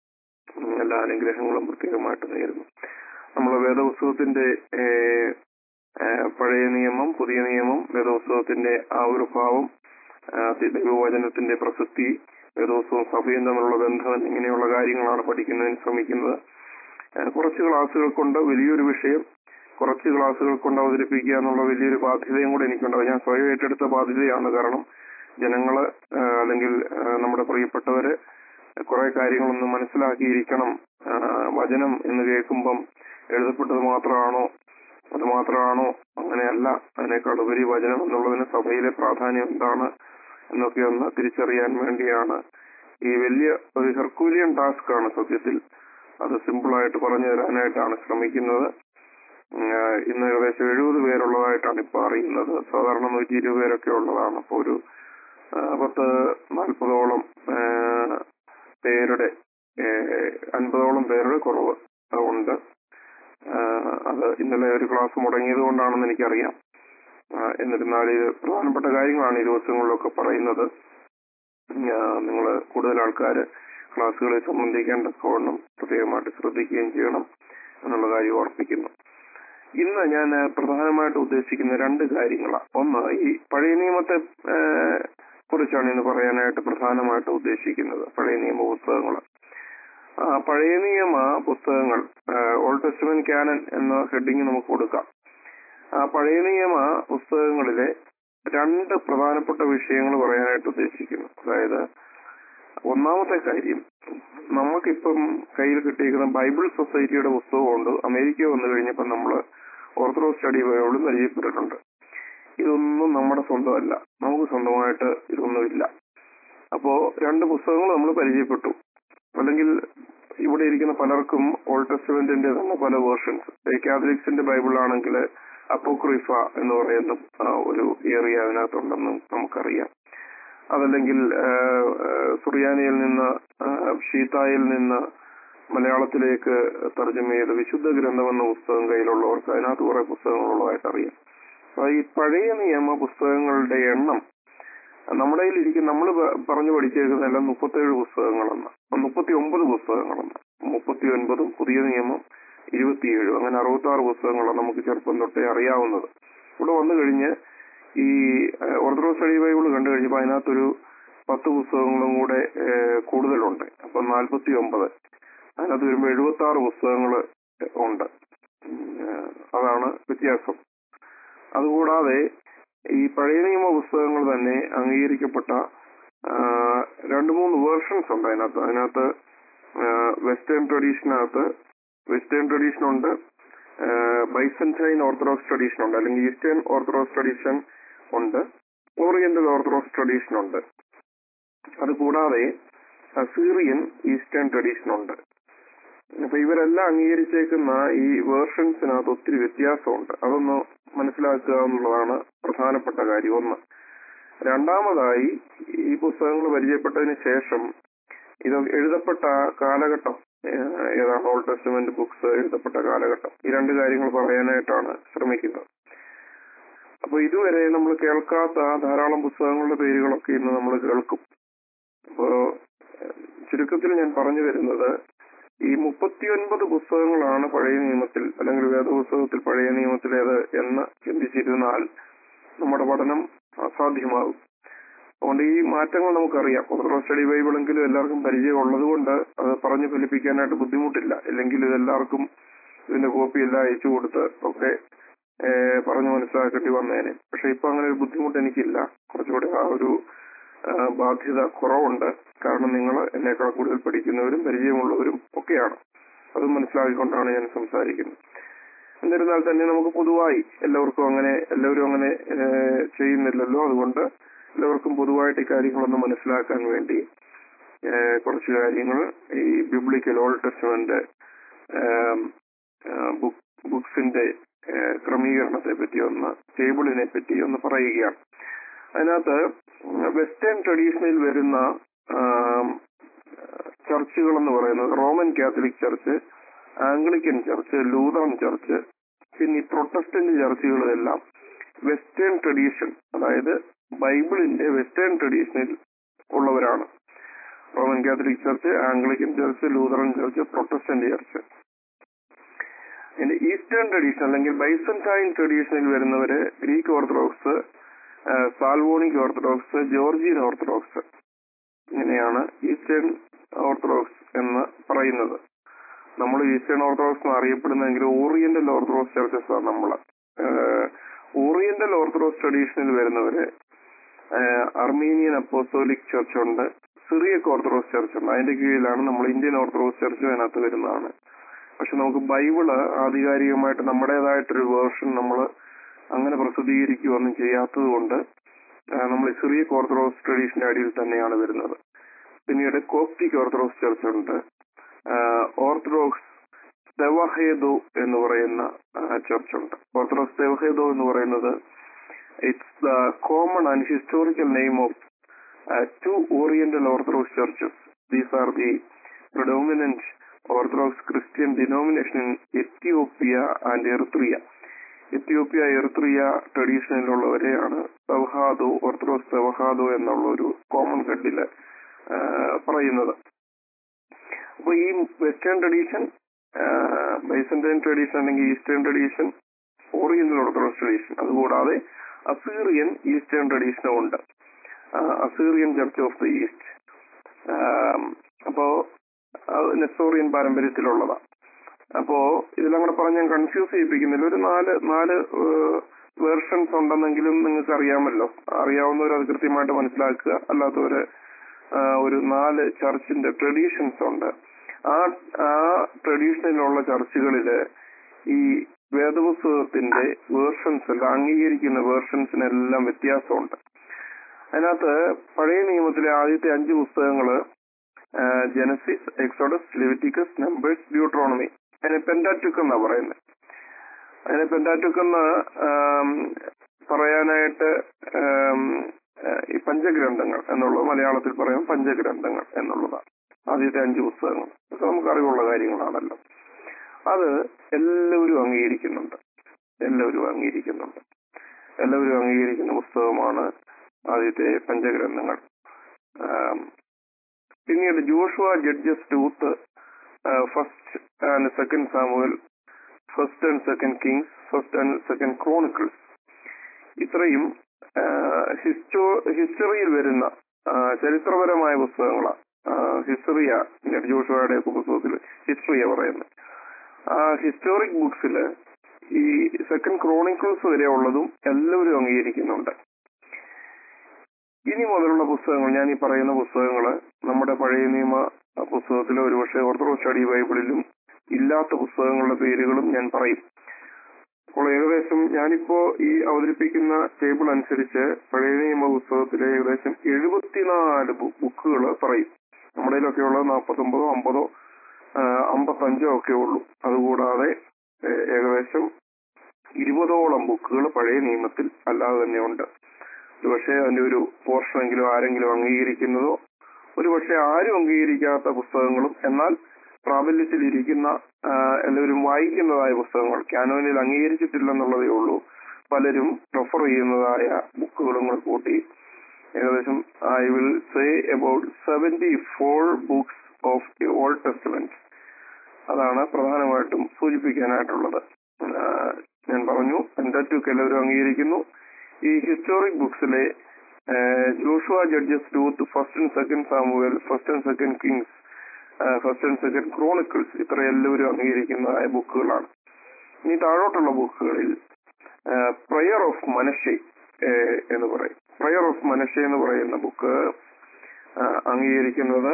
A: ഉം, എല്ലാ അനുഗ്രഹങ്ങളും പ്രത്യേകമായിട്ട് നേരുന്നു നമ്മൾ വേദപുസ്തകത്തിന്റെ ഏ, ഏ, പഴയ നിയമം പുതിയ നിയമം വേദപുസ്തകത്തിന്റെ ആവിർഭാവം ആ, ദൈവവചനത്തിന്റെ പ്രസക്തി വേദോത്സവം സഭയും തമ്മിലുള്ള ബന്ധം ഇങ്ങനെയുള്ള കാര്യങ്ങളാണ് പഠിക്കുന്നതിന് ശ്രമിക്കുന്നത് ആ, കുറച്ച് ക്ലാസ്സുകൾ കൊണ്ട് വലിയൊരു വിഷയം കുറച്ച് ക്ലാസ്സുകൾ കൊണ്ട് അവതരിപ്പിക്കുക എന്നുള്ള വലിയൊരു ബാധ്യതയും കൂടെ എനിക്കുണ്ട് അത് ഞാൻ സ്വയം ഏറ്റെടുത്ത ബാധ്യതയാണ് കാരണം ജനങ്ങള് ആ, അല്ലെങ്കിൽ ആ, നമ്മുടെ പ്രിയപ്പെട്ടവര് കുറെ കാര്യങ്ങളൊന്ന് മനസ്സിലാക്കിയിരിക്കണം ആ, വചനം എന്ന് കേൾക്കുമ്പം എഴുതപ്പെട്ടത് മാത്രമാണോ അത് മാത്രമാണോ അങ്ങനെയല്ല അതിനേക്കാൾ ഉപരി വചനം എന്നുള്ളതിന് സഭയിലെ പ്രാധാന്യം എന്താണ് എന്നൊക്കെ ഒന്ന് തിരിച്ചറിയാൻ വേണ്ടിയാണ് ഈ വലിയ ഒരു ഹെർക്കൂലിയൻ ടാസ്ക് ആണ് സത്യത്തിൽ അത് സിമ്പിൾ ആയിട്ട് പറഞ്ഞു തരാനായിട്ടാണ് ശ്രമിക്കുന്നത് ഉം, ആ, ഇന്ന് ഏകദേശം എഴുപത് പേരുള്ളതായിട്ടാണ് ഇപ്പൊ അറിയുന്നത് സാധാരണ നൂറ്റി ഇരുപത് പേരൊക്കെ ഉള്ളതാണ് അപ്പൊ ഒരു ആ, പത്ത് നാൽപ്പതോളം ആ, പേരുടെ ഏ, അൻപതോളം പേരുടെ കുറവ് ഉണ്ട് ആ, അത് ഇന്നലെ ഒരു ക്ലാസ് മുടങ്ങിയത് കൊണ്ടാണെന്ന് എനിക്കറിയാം ആ, എന്നിരുന്നാൽ ഇത് പ്രധാനപ്പെട്ട കാര്യങ്ങളാണ് ഈ ദിവസങ്ങളിലൊക്കെ പറയുന്നത് നിങ്ങൾ കൂടുതൽ ആൾക്കാർ ക്ലാസ്സുകളിൽ സംബന്ധിക്കേണ്ട കോണം പ്രത്യേകമായിട്ട് ശ്രദ്ധിക്കുകയും ചെയ്യണം എന്നുള്ള കാര്യം ഓർപ്പിക്കുന്നു ഇന്ന് ഞാൻ പ്രധാനമായിട്ട് ഉദ്ദേശിക്കുന്ന രണ്ട് കാര്യങ്ങളാണ് ഒന്ന് ഈ പഴയ നിയമത്തെ ആ, കുറിച്ചാണ് ഇന്ന് പറയാനായിട്ട് പ്രധാനമായിട്ട് ഉദ്ദേശിക്കുന്നത് പഴയ നിയമ പുസ്തകങ്ങൾ ആ, പഴയ നിയമ പുസ്തകങ്ങൾ ഓൾഡ് ടെസ്റ്റ്മെന്റ് ക്യാനൻ എന്ന ഹെഡിങ് നമുക്ക് കൊടുക്കാം ആ പഴയ നിയമ പുസ്തകങ്ങളിലെ രണ്ട് പ്രധാനപ്പെട്ട വിഷയങ്ങൾ പറയാനായിട്ട് ഉദ്ദേശിക്കുന്നു അതായത് ഒന്നാമത്തെ കാര്യം നമുക്കിപ്പം കയ്യിൽ കിട്ടിയിരിക്കുന്ന ബൈബിൾ സൊസൈറ്റിയുടെ പുസ്തകമുണ്ട് അമേരിക്ക വന്നു കഴിഞ്ഞപ്പോൾ നമ്മൾ ഓർത്തഡോക്സ് സ്റ്റഡി ബൈബിളും പരിചയപ്പെട്ടിട്ടുണ്ട് ഇതൊന്നും നമ്മുടെ സ്വന്തമല്ല നമുക്ക് സ്വന്തമായിട്ട് ഇതൊന്നുമില്ല അപ്പോ രണ്ട് പുസ്തകങ്ങൾ നമ്മൾ പരിചയപ്പെട്ടു അല്ലെങ്കിൽ ഇവിടെ ഇരിക്കുന്ന പലർക്കും ഓൾഡ് ടെസ്റ്റ്മെന്റിന്റെ തന്നെ പല വേർഷൻസ് കാത്തലിക്സിന്റെ ബൈബിൾ ആണെങ്കിൽ അപ്പോക്രിഫ എന്ന് പറയുന്ന ആ, ഒരു ഏറിയ അതിനകത്തുണ്ടെന്നും നമുക്കറിയാം അതല്ലെങ്കിൽ ആ, ആ, സുറിയാനിയിൽ നിന്ന് ആ, ഷീതായിൽ നിന്ന് മലയാളത്തിലേക്ക് തർജ്ജമ ചെയ്ത വിശുദ്ധ ഗ്രന്ഥം എന്ന പുസ്തകം കയ്യിലുള്ളവർക്ക് അതിനകത്ത് കുറെ പുസ്തകങ്ങളുള്ളതായിട്ട് അറിയാം അപ്പൊ ഈ പഴയ നിയമ പുസ്തകങ്ങളുടെ എണ്ണം നമ്മുടെ കയ്യിൽ ഇരിക്കുന്ന നമ്മൾ പറഞ്ഞു പഠിച്ചേക്കുന്നതെല്ലാം മുപ്പത്തേഴ് പുസ്തകങ്ങളെന്ന് മുപ്പത്തി ഒമ്പത് പുസ്തകങ്ങളെന്ന് മുപ്പത്തി ഒൻപതും പുതിയ നിയമം ഇരുപത്തിയേഴും അങ്ങനെ അറുപത്തി ആറ് പുസ്തകങ്ങളാണ് നമുക്ക് ചെറുപ്പം തൊട്ടേ അറിയാവുന്നത് ഇവിടെ വന്നു കഴിഞ്ഞ് ഈ ഏഹ്, ഓർത്തഡോക്സ് സ്റ്റഡി ബൈബിൾ കണ്ടു കഴിഞ്ഞപ്പോൾ അതിനകത്തൊരു പത്ത് പുസ്തകങ്ങളും കൂടെ ഏഹ്, കൂടുതലുണ്ട് അപ്പൊ നാൽപ്പത്തി ഒമ്പത് അതിനകത്ത് വരുമ്പോൾ എഴുപത്തി ആറ് പുസ്തകങ്ങൾ ഉണ്ട് ഉം, ഏഹ്, അതാണ് വ്യത്യാസം അതുകൂടാതെ ഈ പഴയ നിയമ പുസ്തകങ്ങൾ തന്നെ അംഗീകരിക്കപ്പെട്ട ആ, രണ്ട് മൂന്ന് വേർഷൻസ് ഉണ്ട് അതിനകത്ത് അതിനകത്ത് വെസ്റ്റേൺ ട്രഡീഷനകത്ത് വെസ്റ്റേൺ ട്രഡീഷൻ ഉണ്ട് ബൈസൻറ്റൈൻ ഓർത്തഡോക്സ് ട്രഡീഷൻ ഉണ്ട് അല്ലെങ്കിൽ ഈസ്റ്റേൺ ഓർത്തഡോക്സ് ട്രഡീഷൻ ഉണ്ട് ഓറിയന്റൽ ഓർത്തഡോക്സ് ട്രഡീഷൻ ഉണ്ട് അത് കൂടാതെ അസീറിയൻ ഈസ്റ്റേൺ ട്രഡീഷൻ ഉണ്ട് അപ്പൊ ഇവരെല്ലാം അംഗീകരിച്ചേക്കുന്ന ഈ വേർഷൻസിനകത്ത് ഒത്തിരി വ്യത്യാസമുണ്ട് അതൊന്ന് മനസ്സിലാക്കുക എന്നുള്ളതാണ് പ്രധാനപ്പെട്ട കാര്യം ഒന്ന് രണ്ടാമതായി ഈ പുസ്തകങ്ങൾ പരിചയപ്പെട്ടതിന് ശേഷം ഇത് എഴുതപ്പെട്ട കാലഘട്ടം ഏഹ്, ഏതാണ് ഓൾഡ് ടെസ്റ്റ്മെന്റ് ബുക്സ് എഴുതപ്പെട്ട കാലഘട്ടം ഈ രണ്ട് കാര്യങ്ങൾ പറയാനായിട്ടാണ് ശ്രമിക്കുന്നത് അപ്പൊ ഇതുവരെ നമ്മൾ കേൾക്കാത്ത ധാരാളം പുസ്തകങ്ങളുടെ പേരുകളൊക്കെ ഇന്ന് നമ്മൾ കേൾക്കും അപ്പോ ഏഹ്, ചുരുക്കത്തിൽ ഞാൻ പറഞ്ഞു വരുന്നത് ഈ മുപ്പത്തിയൊൻപത് പുസ്തകങ്ങളാണ് പഴയ നിയമത്തിൽ അല്ലെങ്കിൽ വേദപുസ്തകത്തിൽ പഴയ നിയമത്തിലേത് എന്ന് ചിന്തിച്ചിരുന്നാൽ നമ്മുടെ പഠനം അസാധ്യമാകും അതുകൊണ്ട് ഈ മാറ്റങ്ങൾ നമുക്കറിയാം ഓർത്തഡോക്സ് സ്റ്റഡി ബൈബിളെങ്കിലും എല്ലാവർക്കും പരിചയമുള്ളത് കൊണ്ട് അത് പറഞ്ഞു ഫലിപ്പിക്കാനായിട്ട് ബുദ്ധിമുട്ടില്ല ഇല്ലെങ്കിൽ ഇതെല്ലാവർക്കും ഇതിന്റെ കോപ്പി എല്ലാം അയച്ചു കൊടുത്ത് ഒക്കെ ഏഹ്, പറഞ്ഞു മനസ്സിലാക്കേണ്ടി വന്നേനെ പക്ഷെ ഇപ്പൊ അങ്ങനെ ഒരു ബുദ്ധിമുട്ട് എനിക്കില്ല കുറച്ചുകൂടെ ആ ഒരു ആ, ബാധ്യത കുറവുണ്ട് കാരണം നിങ്ങൾ എന്നേക്കാൾ കൂടുതൽ പഠിക്കുന്നവരും പരിചയമുള്ളവരും ഒക്കെയാണ് അത് മനസ്സിലാക്കിക്കൊണ്ടാണ് ഞാൻ സംസാരിക്കുന്നത് എന്നിരുന്നാൽ തന്നെ നമുക്ക് പൊതുവായി എല്ലാവർക്കും അങ്ങനെ എല്ലാവരും അങ്ങനെ ഏഹ്, ചെയ്യുന്നില്ലല്ലോ അതുകൊണ്ട് എല്ലാവർക്കും പൊതുവായിട്ട് ഈ കാര്യങ്ങളൊന്ന് മനസ്സിലാക്കാൻ വേണ്ടി ഏഹ്, കുറച്ച് കാര്യങ്ങൾ ഈ ബിബ്ലിക്കൽ ഓൾഡ് ടെസ്റ്റ്മെന്റ് ബുക്സിന്റെ ക്രമീകരണത്തെ പറ്റി ഒന്ന് ടേബിളിനെ പറ്റി ഒന്ന് പറയുകയാണ് അതിനകത്ത് വെസ്റ്റേൺ ട്രഡീഷനിൽ വരുന്ന ചർച്ചുകൾ എന്ന് പറയുന്നത് Roman Catholic church Anglican church Lutheran church പിന്നെ ഈ പ്രൊട്ടസ്റ്റന്റ് ചർച്ചുകളെല്ലാം വെസ്റ്റേൺ ട്രഡീഷൻ അതായത് ബൈബിളിന്റെ വെസ്റ്റേൺ ട്രഡീഷനിൽ ഉള്ളവരാണ് Roman Catholic church Anglican church Lutheran church Protestant church പിന്നെ ഈസ്റ്റേൺ ട്രഡീഷൻ അല്ലെങ്കിൽ ബൈസന്റൈൻ ട്രഡീഷനിൽ വരുന്നവര് Greek Orthodox Slavonic Orthodox Georgian Orthodox ഇങ്ങനെയാണ് ഈസ്റ്റേൺ ഓർത്തഡോക്സ് എന്ന് പറയുന്നത് നമ്മൾ ഈസ്റ്റേൺ ഓർത്തഡോക്സ് എന്ന് അറിയപ്പെടുന്നെങ്കിൽ ഓറിയന്റൽ ഓർത്തഡോക്സ് ചർച്ചസ് ആണ് നമ്മൾ ഓറിയന്റൽ ഓർത്തഡോക്സ് ട്രഡീഷനിൽ വരുന്നവര് ആഹ് അർമീനിയൻ അപ്പോസോലിക് ചർച്ച് ഉണ്ട് സിറിയക് ഓർത്തഡോക്സ് ചർച്ച് ഉണ്ട് അതിന്റെ കീഴിലാണ് നമ്മൾ ഇന്ത്യൻ ഓർത്തഡോക്സ് ചർച്ച് അതിനകത്ത് വരുന്നതാണ് പക്ഷെ നമുക്ക് ബൈബിള് ആധികാരികമായിട്ട് നമ്മുടേതായിട്ടൊരു വേർഷൻ നമ്മൾ അങ്ങനെ പ്രസിദ്ധീകരിക്കുകയൊന്നും ചെയ്യാത്തത് കൊണ്ട് നമ്മൾ സിറിയക് ഓർത്തഡോക്സ് ട്രഡീഷന്റെ അടിയിൽ തന്നെയാണ് വരുന്നത് പിന്നീട് കോപ്റ്റിക് ഓർത്തഡോക്സ് ചർച്ച് ഉണ്ട് ഓർത്തഡോക്സ് തെവഹേദോ എന്ന് പറയുന്ന ചർച്ച് ഉണ്ട് ഓർത്തഡോക്സ് തെവഹേദോ എന്ന് പറയുന്നത് it's the common and historical name of two oriental Orthodox churches these are the predominant Orthodox Christian denomination in Ethiopia and Eritrea. Ethiopia Eritrea ട്രഡീഷനിലുള്ളവരെയാണ് തവഹാദോ ഓർത്തഡോക്സ് തവഹാദോ എന്നുള്ള ഒരു കോമൺ ഹെഡില് പറയുന്നത് അപ്പൊ ഈ വെസ്റ്റേൺ ട്രഡീഷൻ ബൈസന്റൈൻ ട്രഡീഷൻ അല്ലെങ്കിൽ eastern tradition oriental Orthodox tradition അതുകൂടാതെ അസീറിയൻ ഈസ്റ്റേൺ ട്രഡീഷനും ഉണ്ട് Assyrian church of the east അപ്പോ നെസോറിയൻ പാരമ്പര്യത്തിലുള്ളതാണ് അപ്പോ ഇതെല്ലാം കൂടെ പറഞ്ഞ് ഞാൻ കൺഫ്യൂസ് ചെയ്യിപ്പിക്കുന്നില്ല ഒരു നാല് നാല് വേർഷൻസ് ഉണ്ടെന്നെങ്കിലും നിങ്ങൾക്ക് അറിയാമല്ലോ അറിയാവുന്നവർ അത് കൃത്യമായിട്ട് മനസ്സിലാക്കുക അല്ലാത്തവര് ആ, ഒരു നാല് ചർച്ചിന്റെ ട്രഡീഷൻസ് ഉണ്ട് ആ ആ ട്രഡീഷനിലുള്ള ചർച്ചുകളില് ഈ വേദപുസ്തകത്തിന്റെ വേർഷൻസ് എല്ലാം അംഗീകരിക്കുന്ന വേർഷൻസിനെല്ലാം വ്യത്യാസമുണ്ട് അതിനകത്ത് പഴയ നിയമത്തിലെ ആദ്യത്തെ അഞ്ച് പുസ്തകങ്ങള് Genesis Exodus Leviticus Numbers Deuteronomy അതിനെ പെൻഡാറ്റുക്ക് എന്നാ പറയുന്നത് അതിനെ പെൻഡാറ്റുക്ക് എന്ന് ആം, പറയാനായിട്ട് ആം, ഏഹ്, ഈ പഞ്ചഗ്രന്ഥങ്ങൾ എന്നുള്ളത് മലയാളത്തിൽ പറയാം പഞ്ചഗ്രന്ഥങ്ങൾ എന്നുള്ളതാണ് ആദ്യത്തെ അഞ്ച് പുസ്തകങ്ങൾ ഇതൊക്കെ നമുക്ക് അറിവുള്ള കാര്യങ്ങളാണല്ലോ അത് എല്ലാവരും അംഗീകരിക്കുന്നുണ്ട് എല്ലാവരും അംഗീകരിക്കുന്നുണ്ട് എല്ലാവരും അംഗീകരിക്കുന്ന പുസ്തകമാണ് ആദ്യത്തെ പഞ്ചഗ്രന്ഥങ്ങൾ ആം, പിന്നീട് Joshua Judges Ruth first and second Samuel first and second Kings first and second Chronicles ഇത്രയും ഹിസ്റ്റോ ഹിസ്റ്ററിയിൽ വരുന്ന ആ, ചരിത്രപരമായ പുസ്തകങ്ങളാണ് ഹിസ്റ്ററിയ പിന്നീട് ജോഷുവയുടെ ഒക്കെ പുസ്തകത്തിൽ ഹിസ്റ്ററിയ പറയുന്നത് ആ ഹിസ്റ്റോറിക് ബുക്സിൽ ഈ സെക്കൻഡ് ക്രോണിക്കിൾസ് വരെ ഉള്ളതും എല്ലാവരും അംഗീകരിക്കുന്നുണ്ട് ഇനി മുതലുള്ള പുസ്തകങ്ങൾ ഞാൻ ഈ പറയുന്ന പുസ്തകങ്ങൾ നമ്മുടെ പഴയ നിയമ പുസ്തകത്തിലോ ഒരുപക്ഷെ ഓർത്തഡോക്സ് സ്റ്റഡി ബൈബിളിലും ഇല്ലാത്ത പുസ്തകങ്ങളുടെ പേരുകളും ഞാൻ പറയും അപ്പോൾ ഏകദേശം ഞാനിപ്പോ ഈ അവതരിപ്പിക്കുന്ന ടേബിൾ അനുസരിച്ച് പഴയ നിയമ പുസ്തകത്തിലെ ഏകദേശം എഴുപത്തിനാല് ബുക്കുകൾ പറയും നമ്മുടെ കയ്യിലൊക്കെയുള്ള നാൽപ്പത്തൊമ്പതോ അമ്പതോ അമ്പത്തഞ്ചോ ഒക്കെ ഉള്ളൂ അതുകൂടാതെ ഏഹ്, ഏകദേശം ഇരുപതോളം ബുക്കുകൾ പഴയ നിയമത്തിൽ അല്ലാതെ തന്നെ ഉണ്ട് ഒരുപക്ഷെ അതിന്റെ ഒരു പോർഷനെങ്കിലും ആരെങ്കിലും അംഗീകരിക്കുന്നതോ ഒരുപക്ഷെ ആരും അംഗീകരിക്കാത്ത പുസ്തകങ്ങളും എന്നാൽ പ്രാബല്യത്തിലിരിക്കുന്ന ആ, എല്ലാവരും വായിക്കുന്നതായ പുസ്തകങ്ങൾ ക്യാനോനിൽ അംഗീകരിച്ചിട്ടില്ലെന്നുള്ളതേ ഉള്ളൂ പലരും റെഫർ ചെയ്യുന്നതായ ബുക്കുകളും കൂടെ കൂട്ടി ഏകദേശം I will say about seventy four books of the Old Testament അതാണ് പ്രധാനമായിട്ടും സൂചിപ്പിക്കാനായിട്ടുള്ളത് ആ, ഞാൻ പറഞ്ഞു പെൻഡറ്റുക്ക് എല്ലാവരും അംഗീകരിക്കുന്നു ഈ ഹിസ്റ്റോറിക് ബുക്സിലെ Joshua Judges Ruth first and second Samuel first and second Kings first and second Chronicles ഇത്ര എല്ലാവരും അംഗീകരിക്കുന്നതായ ബുക്കുകളാണ് ഇനി താഴോട്ടുള്ള ബുക്കുകളിൽ പ്രയർ ഓഫ് മനഷെ എന്ന് പറയും പ്രയർ ഓഫ് മനഷെ എന്ന് പറയുന്ന ബുക്ക് അംഗീകരിക്കുന്നത്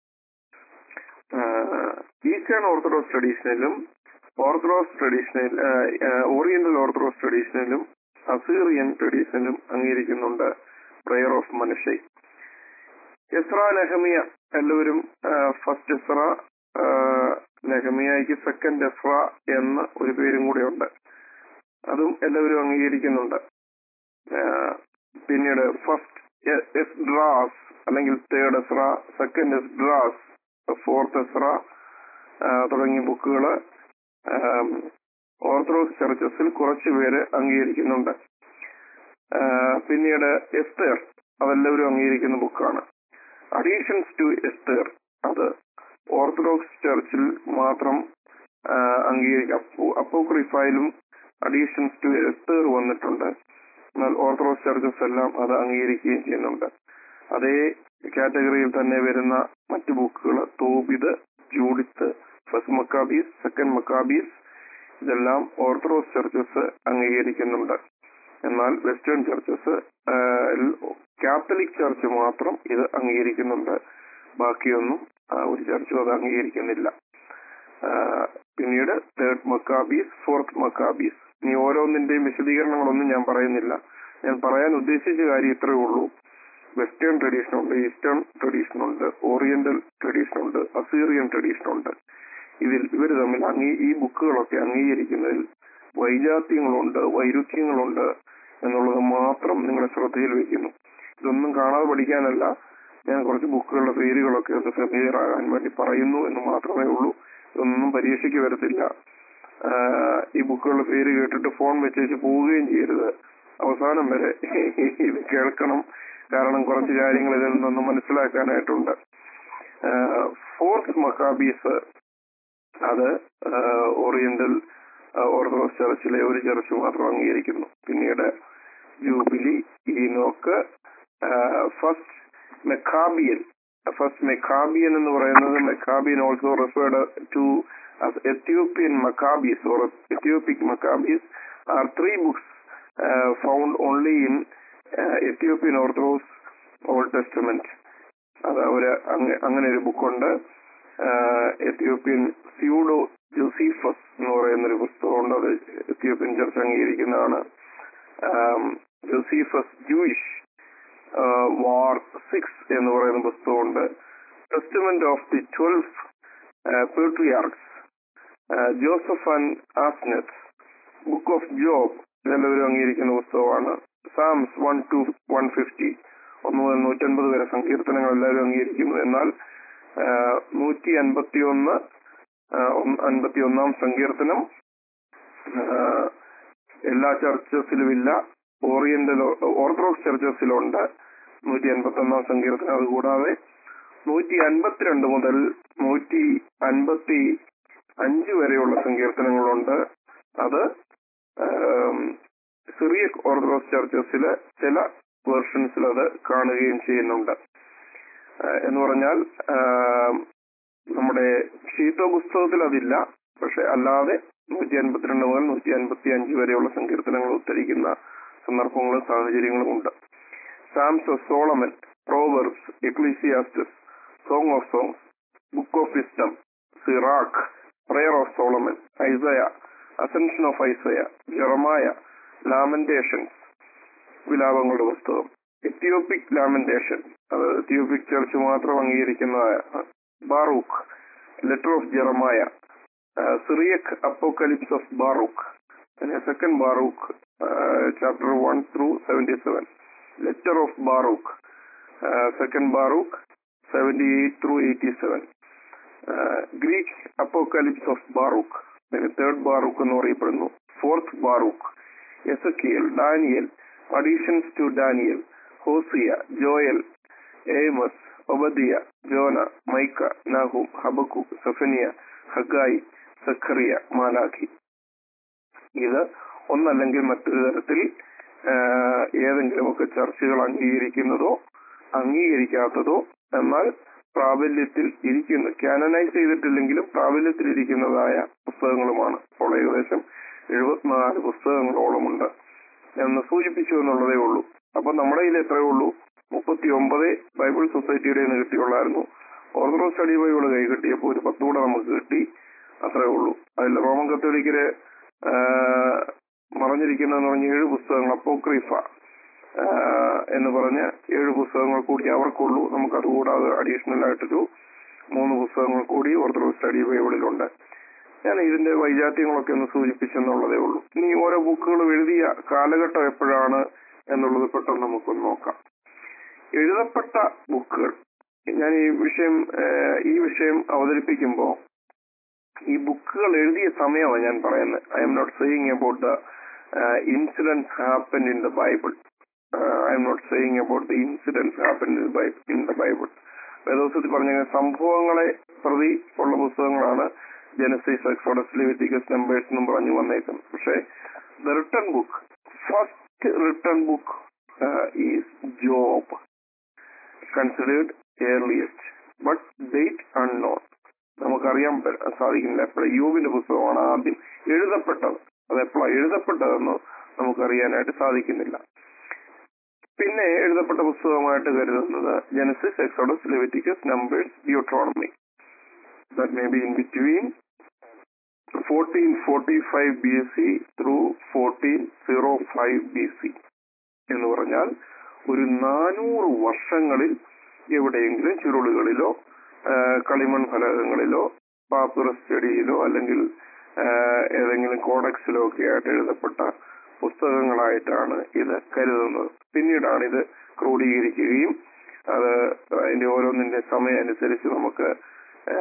A: ഈസ്റ്റേൺ ഓർത്തഡോക്സ് ട്രഡീഷണലും ഓർത്തഡോക്സ് ട്രഡീഷണൽ ഓറിയന്റൽ ഓർത്തഡോക്സ് ട്രഡീഷണലും അസീറിയൻ ട്രഡീഷണലും അംഗീകരിക്കുന്നുണ്ട് prayer of Manasseh Ezra Nehemiah എല്ലാവരും ഫസ്റ്റ് എസ്ര നെഹമിയയ്ക്ക് സെക്കൻഡ് എസ്ര എന്ന ഒരു പേരും കൂടെ ഉണ്ട് അതും എല്ലാവരും അംഗീകരിക്കുന്നുണ്ട് ആ, പിന്നീട് ഫസ്റ്റ് എസ് ഡ്രാസ് അല്ലെങ്കിൽ third Ezra second Esdras fourth Ezra തുടങ്ങിയ ബുക്കുകൾ ഓർത്തഡോക്സ് ചർച്ചസിൽ കുറച്ചു പേര് അംഗീകരിക്കുന്നുണ്ട് ആ, പിന്നീട് എസ്തേർ അതെല്ലാവരും അംഗീകരിക്കുന്ന ബുക്കാണ് അഡീഷൻസ് ടു എസ്തേർ അത് ഓർത്തഡോക്സ് ചർച്ചിൽ മാത്രം ആ, അംഗീകരിക്കാം അപ്പോക്രിഫയിലും അഡീഷൻസ് ടു എസ്തേർ വന്നിട്ടുണ്ട് എന്നാൽ ഓർത്തഡോക്സ് ചർച്ചസ് എല്ലാം അത് അംഗീകരിക്കുകയും ചെയ്യുന്നുണ്ട് അതേ കാറ്റഗറിയിൽ തന്നെ വരുന്ന മറ്റു ബുക്കുകൾ Tobit Judith first Maccabees second Maccabees ഇതെല്ലാം ഓർത്തഡോക്സ് ചർച്ചസ് അംഗീകരിക്കുന്നുണ്ട് എന്നാൽ വെസ്റ്റേൺ ചർച്ചസ് കാത്തലിക് ചർച്ച് മാത്രം ഇത് അംഗീകരിക്കുന്നുണ്ട് ബാക്കിയൊന്നും ആ, ഒരു ചർച്ചും അത് അംഗീകരിക്കുന്നില്ല ആ, പിന്നീട് തേർഡ് മക്കാബീസ് ഫോർത്ത് മക്കാബീസ് ഇനി ഓരോന്നിന്റെയും വിശദീകരണങ്ങളൊന്നും ഞാൻ പറയുന്നില്ല ഞാൻ പറയാൻ ഉദ്ദേശിച്ച കാര്യം ഇത്രയേ ഉള്ളൂ വെസ്റ്റേൺ ട്രഡീഷൻ ഉണ്ട് ഈസ്റ്റേൺ ട്രഡീഷൻ ഉണ്ട് ഓറിയന്റൽ ട്രഡീഷൻ ഉണ്ട് അസീറിയൻ ട്രഡീഷൻ ഉണ്ട് ഇതിൽ ഇവർ തമ്മിൽ അംഗീ ഈ ബുക്കുകളൊക്കെ അംഗീകരിക്കുന്നതിൽ വൈജാത്യങ്ങളുണ്ട് വൈരുദ്ധ്യങ്ങളുണ്ട് എന്നുള്ളത് മാത്രം നിങ്ങളുടെ ശ്രദ്ധയിൽ വെക്കുന്നു ഇതൊന്നും കാണാതെ പഠിക്കാനല്ല ഞാൻ കുറച്ച് ബുക്കുകളുടെ പേരുകളൊക്കെ ഒന്ന് ഫെമിലിയർ ആകാൻ വേണ്ടി പറയുന്നു എന്ന് മാത്രമേ ഉള്ളൂ ഇതൊന്നും പരീക്ഷയ്ക്ക് വരത്തില്ല ആഹ് ഈ ബുക്കുകളുടെ പേര് കേട്ടിട്ട് ഫോൺ വെച്ചേച്ച് പോവുകയും ചെയ്യരുത് അവസാനം വരെ ഇത് കേൾക്കണം കാരണം കുറച്ച് കാര്യങ്ങൾ ഇതിൽ നിന്ന് മനസ്സിലാക്കാനായിട്ടുണ്ട് ഫോർത്ത് മക്കാബീസ് അത് ആഹ് ഓറിയന്റൽ ആഹ് ഓർത്തഡോക്സ് ചർച്ചിലെ ഒരു ചർച്ച് മാത്രം അംഗീകരിക്കുന്നു പിന്നീട് Jubilee Enoch first Maccabean first Maccabean എന്ന് പറയുന്നത് Maccabean also referred to Ethiopian Maccabees or Ethiopic Maccabees are three books found only in Ethiopian Orthodox Old Testament അത് ഒരു അങ്ങ- അങ്ങനെ ഒരു ബുക്കുണ്ട് എത്യോപ്യൻ സ്യൂഡോ ജോസീഫസ് എന്ന് പറയുന്ന ഒരു പുസ്തകമുണ്ട് അത് എത്യോപ്യൻ ചർച്ച അംഗീകരിക്കുന്നതാണ് ആം, ജോസീഫസ് ജൂയിഷ് വാർ സിക്സ് എന്ന് പറയുന്ന പുസ്തകമുണ്ട് Testament of the twelve Patriarchs Joseph and Asenath book of Job ഇതെല്ലാവരും അംഗീകരിക്കുന്ന പുസ്തകമാണ് Psalms one to one fifty ഒന്ന് മുതൽ നൂറ്റൻപത് വരെ സങ്കീർത്തനങ്ങൾ എല്ലാവരും അംഗീകരിക്കുന്നു എന്നാൽ നൂറ്റി അൻപത്തി ഒന്ന് അൻപത്തി ഒന്നാം സങ്കീർത്തനം ആ, എല്ലാ ചർച്ചസിലും ഇല്ല ഓറിയന്റൽ ഓർത്തഡോക്സ് ചർച്ചസിലുണ്ട് നൂറ്റി അൻപത്തി ഒന്നാം സങ്കീർത്തനം അതുകൂടാതെ നൂറ്റി അൻപത്തിരണ്ട് മുതൽ നൂറ്റി അൻപത്തി അഞ്ച് വരെയുള്ള സങ്കീർത്തനങ്ങളുണ്ട് അത് ആം, സിറിയക് ഓർത്തഡോക്സ് ചർച്ചസിലെ ചില വേർഷൻസിൽ അത് കാണുകയും ചെയ്യുന്നുണ്ട് ആ, എന്ന് പറഞ്ഞാൽ ആം, നമ്മുടെ ഷീത്തോ പുസ്തകത്തിൽ അതില്ല പക്ഷെ അല്ലാതെ നൂറ്റി അൻപത്തിരണ്ട് മുതൽ നൂറ്റി അൻപത്തി അഞ്ച് വരെയുള്ള സങ്കീർത്തനങ്ങൾ ഉദ്ധരിക്കുന്ന സന്ദർഭങ്ങളും സാഹചര്യങ്ങളും ഉണ്ട് Psalms of Solomon Proverbs Ecclesiastes Song of Songs book of Wisdom Sirach prayer of Solomon Isaiah ascension of Isaiah Jeremiah Lamentations വിലാപങ്ങളുടെ പുസ്തകം എത്തിയോപ്പിക് ലാമന്റേഷൻ അത് എത്തിയോപ്പിക് ചർച്ച് മാത്രം അംഗീകരിക്കുന്നതായ Baruch letter of Jeremiah Syriac apocalypse of Baruch പിന്നെ second Baruch chapter one through seventy seven letter of Baruch second Baruch seventy eight through eighty seven Greek apocalypse of Baruch പിന്നെ തേർഡ് ബാറൂഖ് എന്ന് പറയപ്പെടുന്നു fourth Baruch Ezekiel Daniel additions to Daniel Hosea Joel Amos Obadiah Jonah Micah Nahum Habakkuk Zephaniah Haggai Zechariah Malachi ഇത് ഒന്നല്ലെങ്കിൽ മറ്റൊരു തരത്തിൽ ആഹ്, ഏതെങ്കിലുമൊക്കെ ചർച്ചകൾ അംഗീകരിക്കുന്നതോ അംഗീകരിക്കാത്തതോ എന്നാൽ പ്രാബല്യത്തിൽ ഇരിക്കുന്ന കാനനൈസ് ചെയ്തിട്ടില്ലെങ്കിലും പ്രാബല്യത്തിൽ ഇരിക്കുന്നതായ പുസ്തകങ്ങളുമാണ് അപ്പോൾ ഏകദേശം എഴുപത്തിനാല് പുസ്തകങ്ങളോളമുണ്ട് എന്ന് സൂചിപ്പിച്ചു എന്നുള്ളതേ ഉള്ളൂ അപ്പൊ നമ്മുടെ കയ്യിൽ എത്രയേ ഉള്ളൂ മുപ്പത്തി ഒമ്പത് ബൈബിൾ സൊസൈറ്റിയുടെ നിന്ന് കിട്ടിയുള്ളായിരുന്നു ഓർത്തഡോക്സ് സ്റ്റഡി ബൈബിൾ കൈ കിട്ടിയപ്പോൾ ഒരു പത്തുകൂടെ നമുക്ക് കിട്ടി അത്രേ ഉള്ളൂ അതിൽ റോമൻ കത്തോലിക്കര് ആഹ്, മറഞ്ഞിരിക്കുന്നതെന്ന് പറഞ്ഞ ഏഴ് പുസ്തകങ്ങൾ അപ്പോക്രീഫ ആഹ്, എന്ന് പറഞ്ഞ ഏഴ് പുസ്തകങ്ങൾ കൂടി അവർക്കുള്ളൂ നമുക്ക് അതുകൂടാതെ അഡീഷണൽ ആയിട്ടൊരു മൂന്ന് പുസ്തകങ്ങൾ കൂടി ഓർത്തഡോക്സ് സ്റ്റഡി ബൈബിളിലുണ്ട് ഞാൻ ഇതിന്റെ വൈജാത്യങ്ങളൊക്കെ ഒന്ന് സൂചിപ്പിച്ചെന്നുള്ളതേ ഉള്ളൂ ഇനി ഓരോ ബുക്കുകളും എഴുതിയ കാലഘട്ടം എപ്പോഴാണ് എന്നുള്ളത് പെട്ടെന്ന് നമുക്കൊന്ന് നോക്കാം എഴുതപ്പെട്ട ബുക്കുകൾ ഞാൻ ഈ വിഷയം ഏഹ്, ഈ വിഷയം അവതരിപ്പിക്കുമ്പോൾ ഈ ബുക്കുകൾ എഴുതിയ സമയമാണ് ഞാൻ പറയുന്നത് I'm not saying about the incidence happen in the Bible I'm not saying about the incidence happen in the Bible വേദോസത്തിൽ പറഞ്ഞ സംഭവങ്ങളെ പ്രതി ഉള്ള പുസ്തകങ്ങളാണ് ജനസിസ് എക്സോഡസ് ലിവിറ്റിക്കസ് നമ്പേഴ്സ് എന്നും പറഞ്ഞു വന്നേക്കുന്നത് പക്ഷേ the written book first written book is Job considered earliest but date unknown നമുക്കറിയാൻ പ- സാധിക്കുന്നില്ല എപ്പോഴും യൂബിന്റെ പുസ്തകമാണ് ആദ്യം എഴുതപ്പെട്ടത് അത് എപ്പോഴാണ് എഴുതപ്പെട്ടതെന്ന് നമുക്കറിയാനായിട്ട് സാധിക്കുന്നില്ല പിന്നെ എഴുതപ്പെട്ട പുസ്തകമായിട്ട് കരുതുന്നത് Genesis Exodus Leviticus Numbers Deuteronomy that may be in between fourteen forty five B S C through fourteen zero five B C എന്ന് പറഞ്ഞാൽ ഒരു നാനൂറ് വർഷങ്ങളിൽ എവിടെയെങ്കിലും ചുരുളുകളിലോ ആ, കളിമൺ ഫലകങ്ങളിലോ പാപ്പുറസ് ചെടിയിലോ അല്ലെങ്കിൽ ആ, ഏതെങ്കിലും കോഡക്സിലോ ഒക്കെ ആയിട്ട് എഴുതപ്പെട്ട പുസ്തകങ്ങളായിട്ടാണ് ഇത് കരുതുന്നത് പിന്നീടാണ് ഇത് ക്രോഡീകരിക്കുകയും അത് അതിന്റെ ഓരോന്നിന്റെ സമയം അനുസരിച്ച് നമുക്ക് ആ,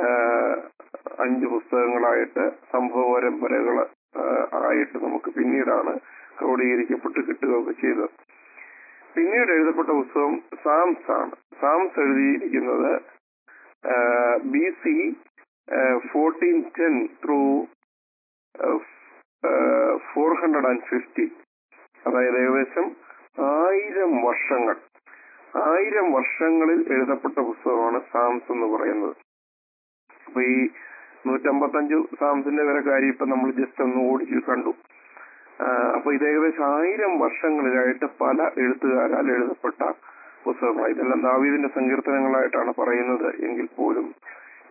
A: അഞ്ച് പുസ്തകങ്ങളായിട്ട് സംഭവ പരമ്പരകൾ ആയിട്ട് നമുക്ക് പിന്നീടാണ് ക്രോഡീകരിക്കപ്പെട്ട് കിട്ടുകയൊക്കെ ചെയ്തത് പിന്നീട് എഴുതപ്പെട്ട പുസ്തകം സാംസ് ആണ് സാംസ് എഴുതിയിരിക്കുന്നത് B C fourteen ten through four hundred and fifty അതായത് ഏകദേശം ആയിരം വർഷങ്ങൾ ആയിരം വർഷങ്ങളിൽ എഴുതപ്പെട്ട പുസ്തകമാണ് സാംസ് എന്ന് പറയുന്നത് അപ്പൊ ഈ നൂറ്റമ്പത്തഞ്ച് സാംസിന്റെ വരെ കാര്യം ഇപ്പൊ നമ്മൾ ജസ്റ്റ് ഒന്ന് ഓടിച്ച് കണ്ടു ആ, അപ്പൊ ഇത് ഏകദേശം ആയിരം വർഷങ്ങളിലായിട്ട് പല എഴുത്തുകാരാൽ എഴുതപ്പെട്ട പുസ്തകങ്ങളാണ് ഇതെല്ലാം ദാവീദിന്റെ സങ്കീർത്തനങ്ങളായിട്ടാണ് പറയുന്നത് എങ്കിൽ പോലും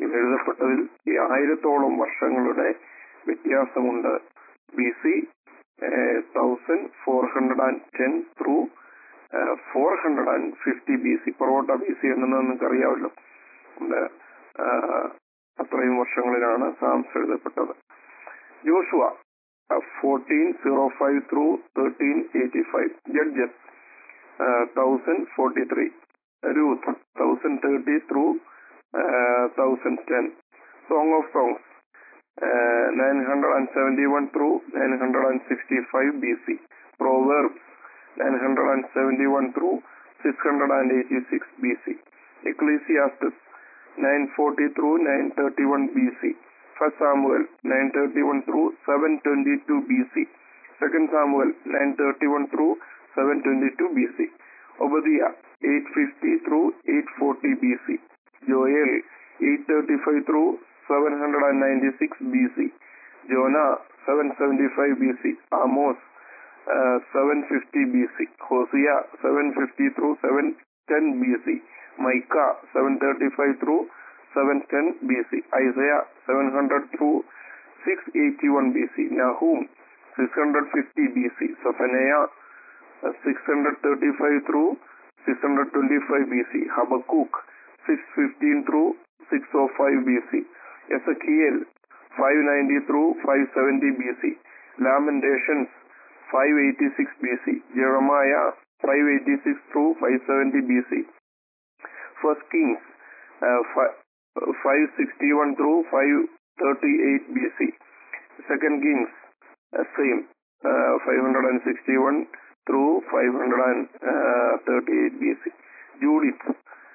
A: ഇത് എഴുതപ്പെട്ടതിൽ ഈ ആയിരത്തോളം വർഷങ്ങളുടെ വ്യത്യാസമുണ്ട് B C thousand four hundred and ten through four hundred and fifty B C parotta B C എന്നത് നിങ്ങൾക്ക് അറിയാമല്ലോ ഉണ്ട്. ആ, അത്രയും വർഷങ്ങളിലാണ് സാംസ് എഴുതപ്പെട്ടത് Joshua fourteen zero five through thirteen eighty five Judges thousand forty three Ruth thousand thirty through thousand ten Song of Songs nine hundred and seventy one through nine hundred and sixty five B C Proverbs nine hundred and seventy one through six hundred and eighty six B C Ecclesiastes nine forty through nine thirty one B C first Samuel nine thirty one through seven twenty two B C second Samuel nine thirty one through seven twenty two B C Obadiah eight fifty through eight forty B C Joel eight thirty five through seven hundred and ninety six B C Jonah seven seventy five B C Amos seven fifty B C Hosea seven fifty through seven ten B C Micah seven thirty five through seven ten B C Isaiah seven hundred through six eighty one B C Nahum six hundred fifty B C Zephaniah six hundred thirty five through six hundred twenty five B C Habakkuk six fifteen through six O five B C Ezekiel five ninety through five seventy B C Lamentations five eighty six B C Jeremiah five eighty six through five seventy B C first Kings five sixty one through five thirty eight B C second Kings same five hundred and sixty one through five hundred and thirty eight B C Judith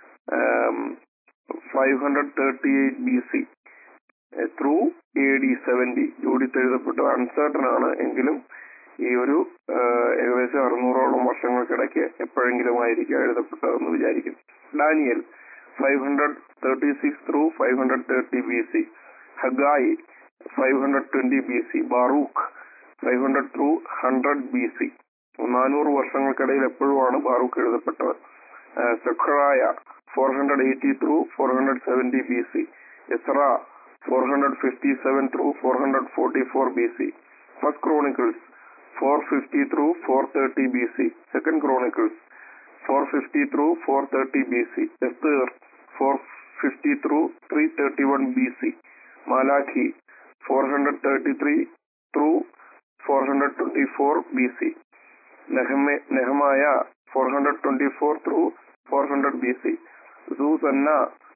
A: five hundred thirty eight B C through A D seventy Judith എഴുതപ്പെട്ടത് അൺസർട്ടൺ ആണ് എങ്കിലും ഈ ഒരു ആ, ഏകദേശം അറുന്നൂറോളം വർഷങ്ങൾക്കിടയ്ക്ക് എപ്പോഴെങ്കിലും ആയിരിക്കും എഴുതപ്പെട്ടതെന്ന് വിചാരിക്കും Daniel five hundred thirty six through five hundred thirty B C Haggai five hundred twenty B C Baruch five hundred through hundred B C നാനൂറ് വർഷങ്ങൾക്കിടയിൽ എപ്പോഴുമാണ് ബാറൂഖ് എഴുതപ്പെട്ടത് Zechariah four hundred eighty through four hundred seventy B C Ezra four hundred fifty seven through four hundred forty four B C first Chronicles four fifty through four thirty B C second Chronicles four fifty through four thirty B C Esther four fifty through three thirty one B C Malachi four hundred thirty three through four hundred twenty four B C Nehemiah four hundred twenty four through four hundred B C Susanna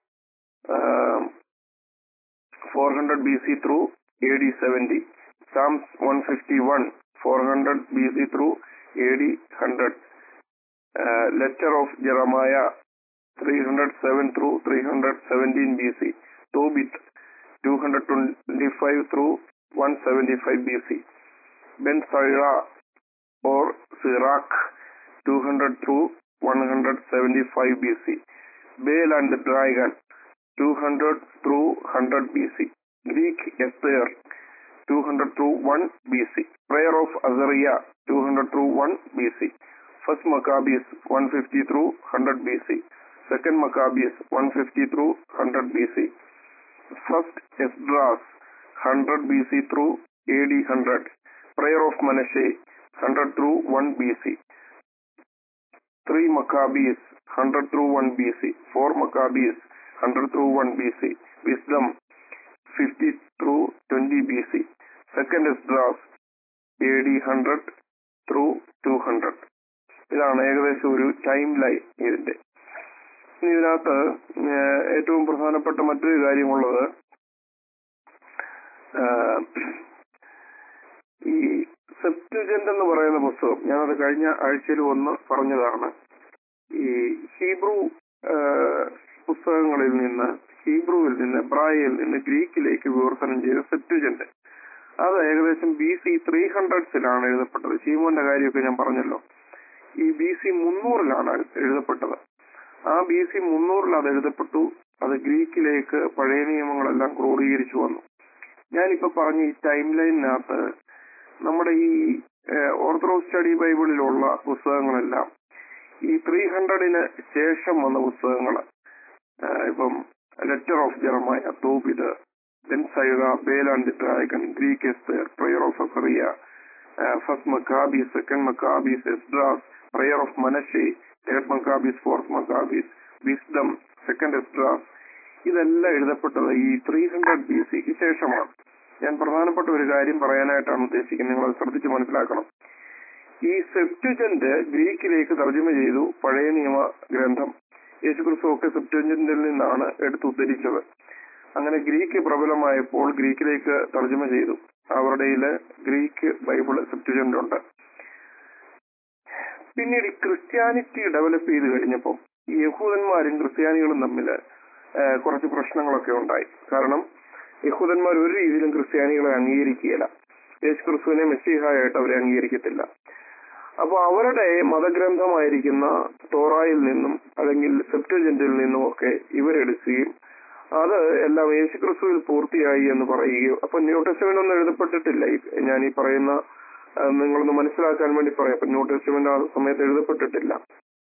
A: four hundred B C through A D seventy Psalms one fifty one four hundred B C through A D hundred letter of Jeremiah three hundred seven through three hundred seventeen B C Tobit two hundred twenty five through one seventy five B C Ben Sira or Sirach 200 through 175 BC. Baal and the Dragon 200 through 100 BC. Greek Esther 200 through 1 BC. Prayer of Azariah 200 through 1 BC. First Maccabees 150 through 100 BC. Second Maccabees 150 through 100 BC. First Esdras 100 BC through AD 100. Prayer of Manasseh 100 through 1 BC. 3 Maccabees 100 through 1 BC. 4 Maccabees 100 through 1 BC. Wisdom 50 through 20 BC. Second Esdras AD 100 through 200. ഇതാണ് ഏകദേശം ഒരു ടൈം ലൈൻ ഇതിന്റെ ഇനി ഇതിനകത്ത് ഏഹ്, ഏറ്റവും പ്രധാനപ്പെട്ട മറ്റൊരു കാര്യമുള്ളത് ആഹ്, ഈ സെപ്റ്റുജന്റ് എന്ന് പറയുന്ന പുസ്തകം ഞാനത് കഴിഞ്ഞ ആഴ്ചയിൽ ഒന്ന് പറഞ്ഞതാണ് ഈ ഹീബ്രു ആഹ്, പുസ്തകങ്ങളിൽ നിന്ന് ഹീബ്രുവിൽ നിന്ന് എബ്രായയിൽ നിന്ന് ഗ്രീക്കിലേക്ക് വിവർത്തനം ചെയ്ത സെപ്റ്റുജന്റ് അത് ഏകദേശം ബി സി ത്രീ ഹൺഡ്രഡ്സിലാണ് എഴുതപ്പെട്ടത് ഷീമോന്റെ കാര്യമൊക്കെ ഞാൻ പറഞ്ഞല്ലോ ഈ ബി സി മുന്നൂറിലാണ് എഴുതപ്പെട്ടത് ആ ബി സി മുന്നൂറിൽ അത് എഴുതപ്പെട്ടു അത് ഗ്രീക്കിലേക്ക് പഴയ നിയമങ്ങളെല്ലാം ക്രോഡീകരിച്ചു വന്നു ഞാനിപ്പോ പറഞ്ഞ ഈ ടൈം ലൈനിനകത്ത് നമ്മുടെ ഈ ഓർത്തഡോക്സ് സ്റ്റഡി ബൈബിളിലുള്ള പുസ്തകങ്ങളെല്ലാം ഈ ത്രീ ഹൺഡ്രഡിന് ശേഷം വന്ന പുസ്തകങ്ങൾ ഇപ്പം letter of Jeremiah Tobit then Saira, Bail and the Dragon, Greek Esther, Prayer of Azariah, uh, First Maccabees, Second Maccabees, Esdras, Prayer of Manasseh, Third Maccabees, Fourth Maccabees, Wisdom, Second Esdras. ഇതെല്ലാം എഴുതപ്പെട്ടത് ഈ ത്രീ ഹൺഡ്രഡ് ബി സിക്ക് ശേഷമാണ് ഞാൻ പ്രധാനപ്പെട്ട ഒരു കാര്യം പറയാനായിട്ടാണ് ഉദ്ദേശിക്കുന്നത് നിങ്ങൾ അത് ശ്രദ്ധിച്ച് മനസ്സിലാക്കണം ഈ സെപ്റ്റുജന്റ് ഗ്രീക്കിലേക്ക് തർജ്ജമ ചെയ്തു പഴയ നിയമ ഗ്രന്ഥം യേശുക്രിസ്തു ഒക്കെ സെപ്റ്റുജന്റിൽ നിന്നാണ് എടുത്തുദ്ധരിച്ചത് അങ്ങനെ ഗ്രീക്ക് പ്രബലമായപ്പോൾ ഗ്രീക്കിലേക്ക് തർജ്ജമ ചെയ്തു അവരുടെ ഗ്രീക്ക് ബൈബിൾ സെപ്റ്റുജന്റ് ഉണ്ട് പിന്നീട് ഈ ക്രിസ്ത്യാനിറ്റി ഡെവലപ്പ് ചെയ്ത് കഴിഞ്ഞപ്പോൾ ഈ യഹൂദന്മാരും ക്രിസ്ത്യാനികളും തമ്മിൽ കുറച്ച് പ്രശ്നങ്ങളൊക്കെ ഉണ്ടായി കാരണം യഹൂദന്മാർ ഒരു രീതിയിലും ക്രിസ്ത്യാനികളെ അംഗീകരിക്കുകയില്ല യേശു ക്രിസ്തുവിനെ മെസ്സിഹായിട്ട് അവരെ അംഗീകരിക്കത്തില്ല അപ്പോൾ അവരുടെ മതഗ്രന്ഥമായിരിക്കുന്ന തോറായിൽ നിന്നും അല്ലെങ്കിൽ സെപ്റ്റജന്റിൽ നിന്നും ഒക്കെ ഇവരെടുക്കുകയും അത് എല്ലാം യേശുക്രിസ്തുവിൽ പൂർത്തിയായി എന്ന് പറയുകയോ അപ്പൊ ന്യൂ ടെസ്റ്റ്മെന്റ് ഒന്നും എഴുതപ്പെട്ടിട്ടില്ല ഈ ഞാൻ ഈ പറയുന്ന ആ, നിങ്ങളൊന്ന് മനസ്സിലാക്കാൻ വേണ്ടി പറയാം അപ്പൊ ന്യൂ ടെസ്റ്റ്മെന്റ് ആ സമയത്ത് എഴുതപ്പെട്ടിട്ടില്ല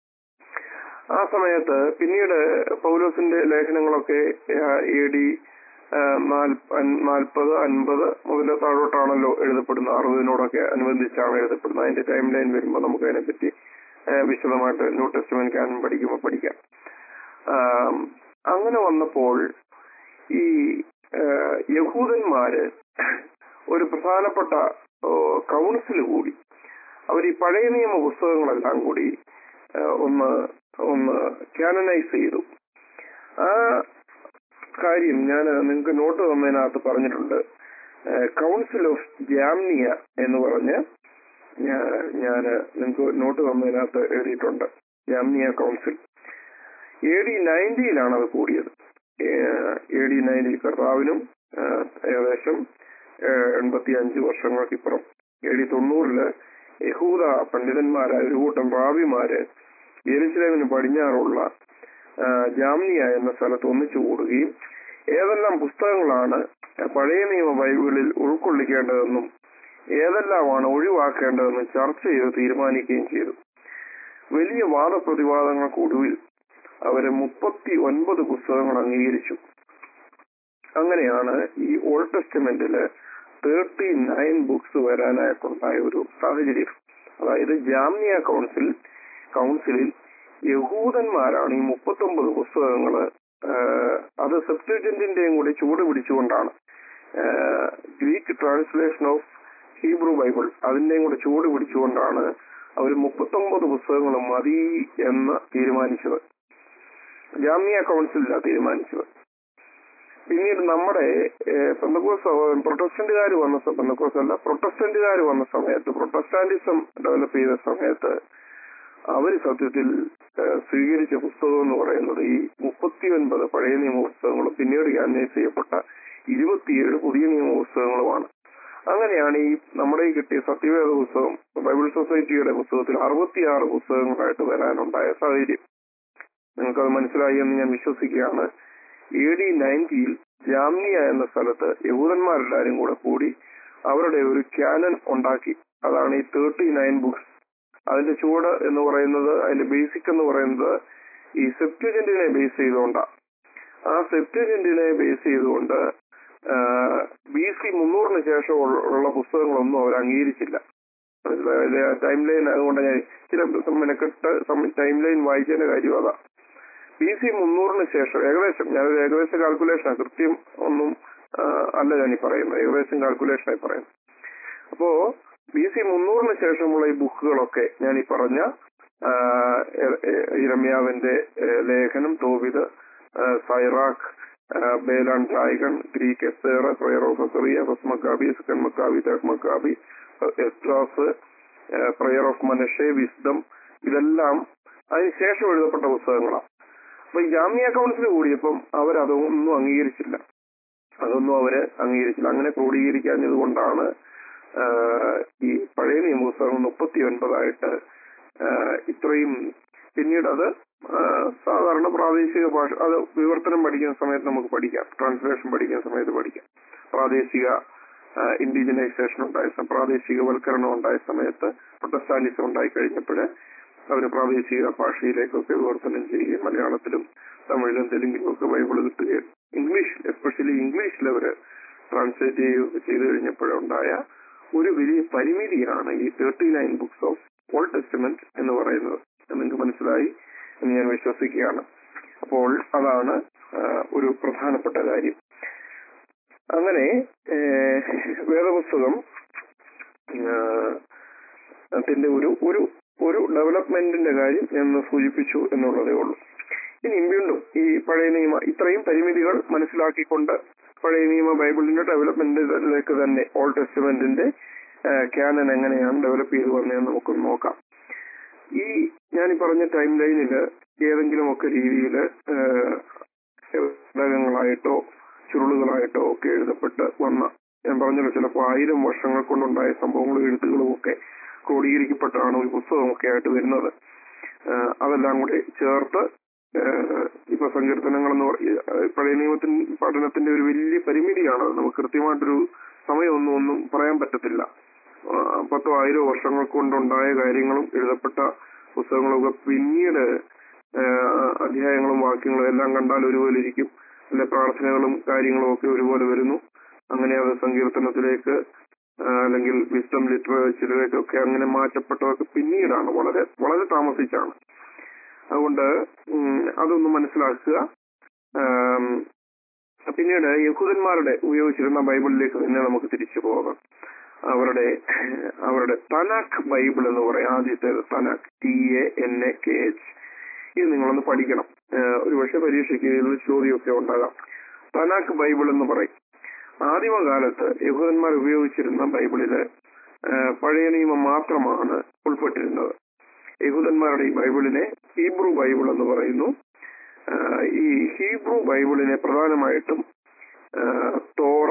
A: ആ സമയത്ത് പിന്നീട് പൗലോസിന്റെ ലേഖനങ്ങളൊക്കെ എ ഡി നാൽപ്പത് അൻപത് മുതൽ താഴോട്ടാണല്ലോ എഴുതപ്പെടുന്നത് അറുപതിനോടൊക്കെ അനുബന്ധിച്ചാണ് എഴുതപ്പെടുന്നത് അതിന്റെ ടൈം ലൈൻ വരുമ്പോൾ നമുക്ക് അതിനെപ്പറ്റി ആ, വിശദമായിട്ട് ന്യൂ ടെസ്റ്റ്മെന്റ് കാനം പഠിക്കുമ്പോൾ പഠിക്കാം ആം, അങ്ങനെ വന്നപ്പോൾ ഈ ആ, യഹൂദന്മാര് ഒരു പ്രധാനപ്പെട്ട കൗൺസിൽ കൂടി അവർ ഈ പഴയ നിയമ പുസ്തകങ്ങളെല്ലാം കൂടി ആ, ഒന്ന് ഒന്ന് കാനനൈസ് ചെയ്തു ആ കാര്യം ഞാൻ നിങ്ങൾക്ക് നോട്ട് തന്നതിനകത്ത് പറഞ്ഞിട്ടുണ്ട് കൗൺസിൽ ഓഫ് ജാംനിയ എന്ന് പറഞ്ഞ് ഞാൻ നിങ്ങൾക്ക് നോട്ട് തന്നതിനകത്ത് എഴുതിയിട്ടുണ്ട് ജാംനിയ കൗൺസിൽ എ ഡി നയൻറ്റിയിലാണ് അത് കൂടിയത് എ ഡി നയൻറ്റി കർത്താവിനും ആ, ഏകദേശം എൺപത്തി അഞ്ച് വർഷങ്ങൾക്കിപ്പുറം എ ഡി തൊണ്ണൂറില് യഹൂദ പണ്ഡിതന്മാരായ ഒരു കൂട്ടം റാവിമാര് യെരുസലേമിന് പടിഞ്ഞാറുള്ള ആ, ജാമ്നിയ എന്ന സ്ഥലത്ത് ഒന്നിച്ചു കൂടുകയും ഏതെല്ലാം പുസ്തകങ്ങളാണ് പഴയ നിയമ ബൈബിളിൽ ഉൾക്കൊള്ളിക്കേണ്ടതെന്നും ഏതെല്ലാമാണ് ഒഴിവാക്കേണ്ടതെന്നും ചർച്ച ചെയ്ത് തീരുമാനിക്കുകയും ചെയ്തു വലിയ വാദപ്രതിവാദങ്ങൾക്കൊടുവിൽ അവര് മുപ്പത്തി ഒൻപത് പുസ്തകങ്ങൾ അംഗീകരിച്ചു അങ്ങനെയാണ് ഈ ഓൾഡ് ടെസ്റ്റ്മെന്റില് തേർട്ടി നയൻ ബുക്സ് വരാനായിട്ടുണ്ടായ ഒരു സാഹചര്യം അതായത് ജാമ്യ കൗൺസിൽ കൗൺസിലിൽ യഹൂദന്മാരാണ് ഈ മുപ്പത്തൊമ്പത് പുസ്തകങ്ങള് ആഹ്, അത് സെപ്റ്റജന്റിന്റെയും കൂടി ചൂട് പിടിച്ചുകൊണ്ടാണ് ah, Greek translation of Hebrew Bible അതിന്റെയും കൂടെ ചൂട് പിടിച്ചുകൊണ്ടാണ് അവർ മുപ്പത്തൊമ്പത് പുസ്തകങ്ങൾ മതി എന്ന് തീരുമാനിച്ചത് ജാമ്യ കൗൺസിലാണ് തീരുമാനിച്ചത് പിന്നീട് നമ്മുടെ പെന്തക്കോസ് പ്രൊട്ടസ്റ്റന്റുകാർ വന്ന സ- പെന്തക്കോസ് അല്ല പ്രൊട്ടസ്റ്റന്റുകാർ വന്ന സമയത്ത് പ്രൊട്ടസ്റ്റാന്റിസം ഡെവലപ്പ് ചെയ്ത സമയത്ത് അവർ സത്യത്തിൽ ഏഹ്, സ്വീകരിച്ച പുസ്തകം എന്ന് പറയുന്നത് ഈ മുപ്പത്തിയൊൻപത് പഴയ നിയമ പുസ്തകങ്ങളും പിന്നീട് ക്യാൻവൈസ് ചെയ്യപ്പെട്ട ഇരുപത്തിയേഴ് പുതിയ നിയമ പുസ്തകങ്ങളുമാണ് അങ്ങനെയാണ് ഈ നമ്മുടെ ഈ കിട്ടിയ സത്യവേദ പുസ്തകം ബൈബിൾ സൊസൈറ്റിയുടെ പുസ്തകത്തിൽ അറുപത്തിയാറ് പുസ്തകങ്ങളായിട്ട് വരാനുണ്ടായ സാഹചര്യം നിങ്ങൾക്കത് മനസ്സിലായി എന്ന് ഞാൻ വിശ്വസിക്കുകയാണ് എ ഡി നയൻറ്റിയിൽ ജാമ്നിയ എന്ന സ്ഥലത്ത് യഹൂദന്മാരെല്ലാരും കൂടെ കൂടി അവരുടെ ഒരു ക്യാനൻ ഉണ്ടാക്കി അതാണ് ഈ തേർട്ടി നയൻ ബുക്സ് അതിന്റെ ചുവട് എന്ന് പറയുന്നത് അതിന്റെ ബേസിക് എന്ന് പറയുന്നത് ഈ സെപ്റ്റുജന്റിനെ ബേസ് ചെയ്തുകൊണ്ടാണ് ആ സെപ്റ്റുജന്റിനെ ബേസ് ചെയ്തുകൊണ്ട് ബി സി മുന്നൂറിന് ശേഷം ഉള്ള- ഉള്ള പുസ്തകങ്ങളൊന്നും അവർ അംഗീകരിച്ചില്ല ടൈം ലൈൻ അതുകൊണ്ട് ഞാൻ ചില മെനക്കെട്ട് ടൈം ലൈൻ വായിച്ചതിന്റെ കാര്യം അതാ ബി സി മുന്നൂറിന് ശേഷം ഏകദേശം ഞാനൊരു ഏകദേശ കാൽക്കുലേഷനാണ് കൃത്യം ഒന്നും ആ, അല്ല ഞാൻ ഈ പറയുന്നത് ഏകദേശം കാൽക്കുലേഷനായി പറയുന്നത് അപ്പോ ബി സി മുന്നൂറിന് ശേഷമുള്ള ഈ ബുക്കുകളൊക്കെ ഞാൻ ഈ പറഞ്ഞ ആ, എ- എ- ഇരമ്യാവിന്റെ ഏ, ലേഖനം തോവിത് ആ, സൈറാഖ് ആ, Bel and Dragon Greek Esther prayer of Azariah first Maccabee second Maccabee third Maccabee Esdras prayer of Manasseh Wisdom ഇതെല്ലാം അതിനുശേഷം എഴുതപ്പെട്ട പുസ്തകങ്ങളാണ് അപ്പൊ ഈ ജാമ്യ കൗൺസിൽ കൂടിയപ്പം അവരതൊന്നും അംഗീകരിച്ചില്ല അതൊന്നും അവര് അംഗീകരിച്ചില്ല അങ്ങനെ ക്രോഡീകരിക്കാഞ്ഞത് കൊണ്ടാണ് ആഹ്, ഈ പഴയ നിയമപുസ്തകം മുപ്പത്തി ഒൻപതായിട്ട് ഇത്രയും പിന്നീട് അത് ആഹ്, സാധാരണ പ്രാദേശിക ഭാഷ അത് വിവർത്തനം പഠിക്കുന്ന സമയത്ത് നമുക്ക് പഠിക്കാം ട്രാൻസ്ലേഷൻ പഠിക്കുന്ന സമയത്ത് പഠിക്കാം പ്രാദേശിക ഇൻഡിജിനൈസേഷൻ ഉണ്ടായ സ- പ്രാദേശികവൽക്കരണം ഉണ്ടായ സമയത്ത് പ്രൊട്ടസ്റ്റാന്റിസം ഉണ്ടായി കഴിഞ്ഞപ്പോൾ അവർ പ്രാദേശിക ഭാഷയിലേക്കൊക്കെ വിവർത്തനം ചെയ്യുകയും മലയാളത്തിലും തമിഴിലും തെലുങ്കിലും ഒക്കെ ബൈബിൾ കിട്ടുകയും ഇംഗ്ലീഷ് എസ്പെഷ്യലി ഇംഗ്ലീഷിൽ അവര് ട്രാൻസ്ലേറ്റ് ചെയ്യുകയൊക്കെ ചെയ്തു കഴിഞ്ഞപ്പോഴുണ്ടായ ഒരു വലിയ പരിമിതിയാണ് ഈ thirty nine books of Old Testament എന്ന് പറയുന്നത് എന്ന് നിങ്ങൾക്ക് മനസ്സിലായി എന്ന് ഞാൻ വിശ്വസിക്കുകയാണ് അപ്പോൾ അതാണ് ആ, ഒരു പ്രധാനപ്പെട്ട കാര്യം അങ്ങനെ ഏഹ്, വേദപുസ്തകം ആഹ്, അതിന്റെ ഒരു ഒരു ഒരു ഡെവലപ്മെന്റിന്റെ കാര്യം ഞാൻ ഒന്ന് സൂചിപ്പിച്ചു എന്നുള്ളതേ ഉള്ളൂ ഇനി വീണ്ടും ഈ പഴയ നിയമ ഇത്രയും പരിമിതികൾ മനസ്സിലാക്കിക്കൊണ്ട് പഴയ നിയമ ബൈബിളിന്റെ ഡെവലപ്മെന്റിലേക്ക് തന്നെ ഓൾഡ് ടെസ്റ്റ്മെന്റിന്റെ ക്യാനൻ എങ്ങനെയാണ് ഡെവലപ്പ് ചെയ്തു വന്നതെന്ന് നമുക്കൊന്ന് നോക്കാം ഈ ഞാൻ ഈ പറഞ്ഞ ടൈം ലൈനിൽ ഏതെങ്കിലുമൊക്കെ രീതിയിൽ ഘടകങ്ങളായിട്ടോ ചുരുളുകളായിട്ടോ ഒക്കെ എഴുതപ്പെട്ട് വന്ന ഞാൻ പറഞ്ഞല്ലോ ചിലപ്പോൾ ആയിരം വർഷങ്ങൾ കൊണ്ടുണ്ടായ സംഭവങ്ങളും എഴുത്തുകളും ഒക്കെ ക്രോഡീകരിക്കപ്പെട്ടാണ് ഒരു പുസ്തകമൊക്കെ ആയിട്ട് വരുന്നത് ആഹ് അതെല്ലാം കൂടി ചേർത്ത് ആഹ് ഇപ്പൊ സങ്കീർത്തനങ്ങൾ എന്ന് പറ- ആഹ് പഴയ നിയമത്തിൻ പഠനത്തിന്റെ ഒരു വലിയ പരിമിതിയാണ് അത്. നമുക്ക് കൃത്യമായിട്ടൊരു സമയമൊന്നും ഒന്നും പറയാൻ പറ്റത്തില്ല ആഹ് പത്തോ ആയിരോ വർഷങ്ങൾ കൊണ്ടുണ്ടായ കാര്യങ്ങളും എഴുതപ്പെട്ട പുസ്തകങ്ങളും ഒക്കെ പിന്നീട് ആഹ് അധ്യായങ്ങളും വാക്യങ്ങളും എല്ലാം കണ്ടാൽ ഒരുപോലെ ഇരിക്കും അല്ലെ പ്രാർത്ഥനകളും കാര്യങ്ങളും ഒക്കെ ഒരുപോലെ വരുന്നു അങ്ങനെ അത് സങ്കീർത്തനത്തിലേക്ക് ആ, അല്ലെങ്കിൽ വിസ്ഡം ലിറ്ററേച്ചറിലേക്കൊക്കെ അങ്ങനെ മാറ്റപ്പെട്ടതൊക്കെ പിന്നീടാണ് വളരെ വളരെ താമസിച്ചാണ് അതുകൊണ്ട് ഉം, അതൊന്ന് മനസ്സിലാക്കുക ആം, പിന്നീട് യഹൂദന്മാരുടെ ഉപയോഗിച്ചിരുന്ന ബൈബിളിലേക്ക് തന്നെ നമുക്ക് തിരിച്ചു പോകാം അവരുടെ അവരുടെ തനാഖ് ബൈബിൾ എന്ന് പറയും ആദ്യത്തേത് Tanakh T A N A K H ഇത് നിങ്ങളൊന്ന് പഠിക്കണം ഏഹ് ഒരുപക്ഷെ പരീക്ഷയ്ക്ക് ഇതിൽ ചോദ്യമൊക്കെ ഉണ്ടാകാം തനാഖ് ബൈബിൾ എന്ന് പറയും ആദിമകാലത്ത് യഹൂദന്മാർ ഉപയോഗിച്ചിരുന്ന ബൈബിളില് ഏഹ് പഴയ നിയമം മാത്രമാണ് ഉൾപ്പെട്ടിരുന്നത് യഹൂദന്മാരുടെ ഈ ബൈബിളിനെ ഹീബ്രു ബൈബിൾ എന്ന് പറയുന്നു ഏഹ് ഈ ഹീബ്രു ബൈബിളിനെ പ്രധാനമായിട്ടും ഏഹ് തോറ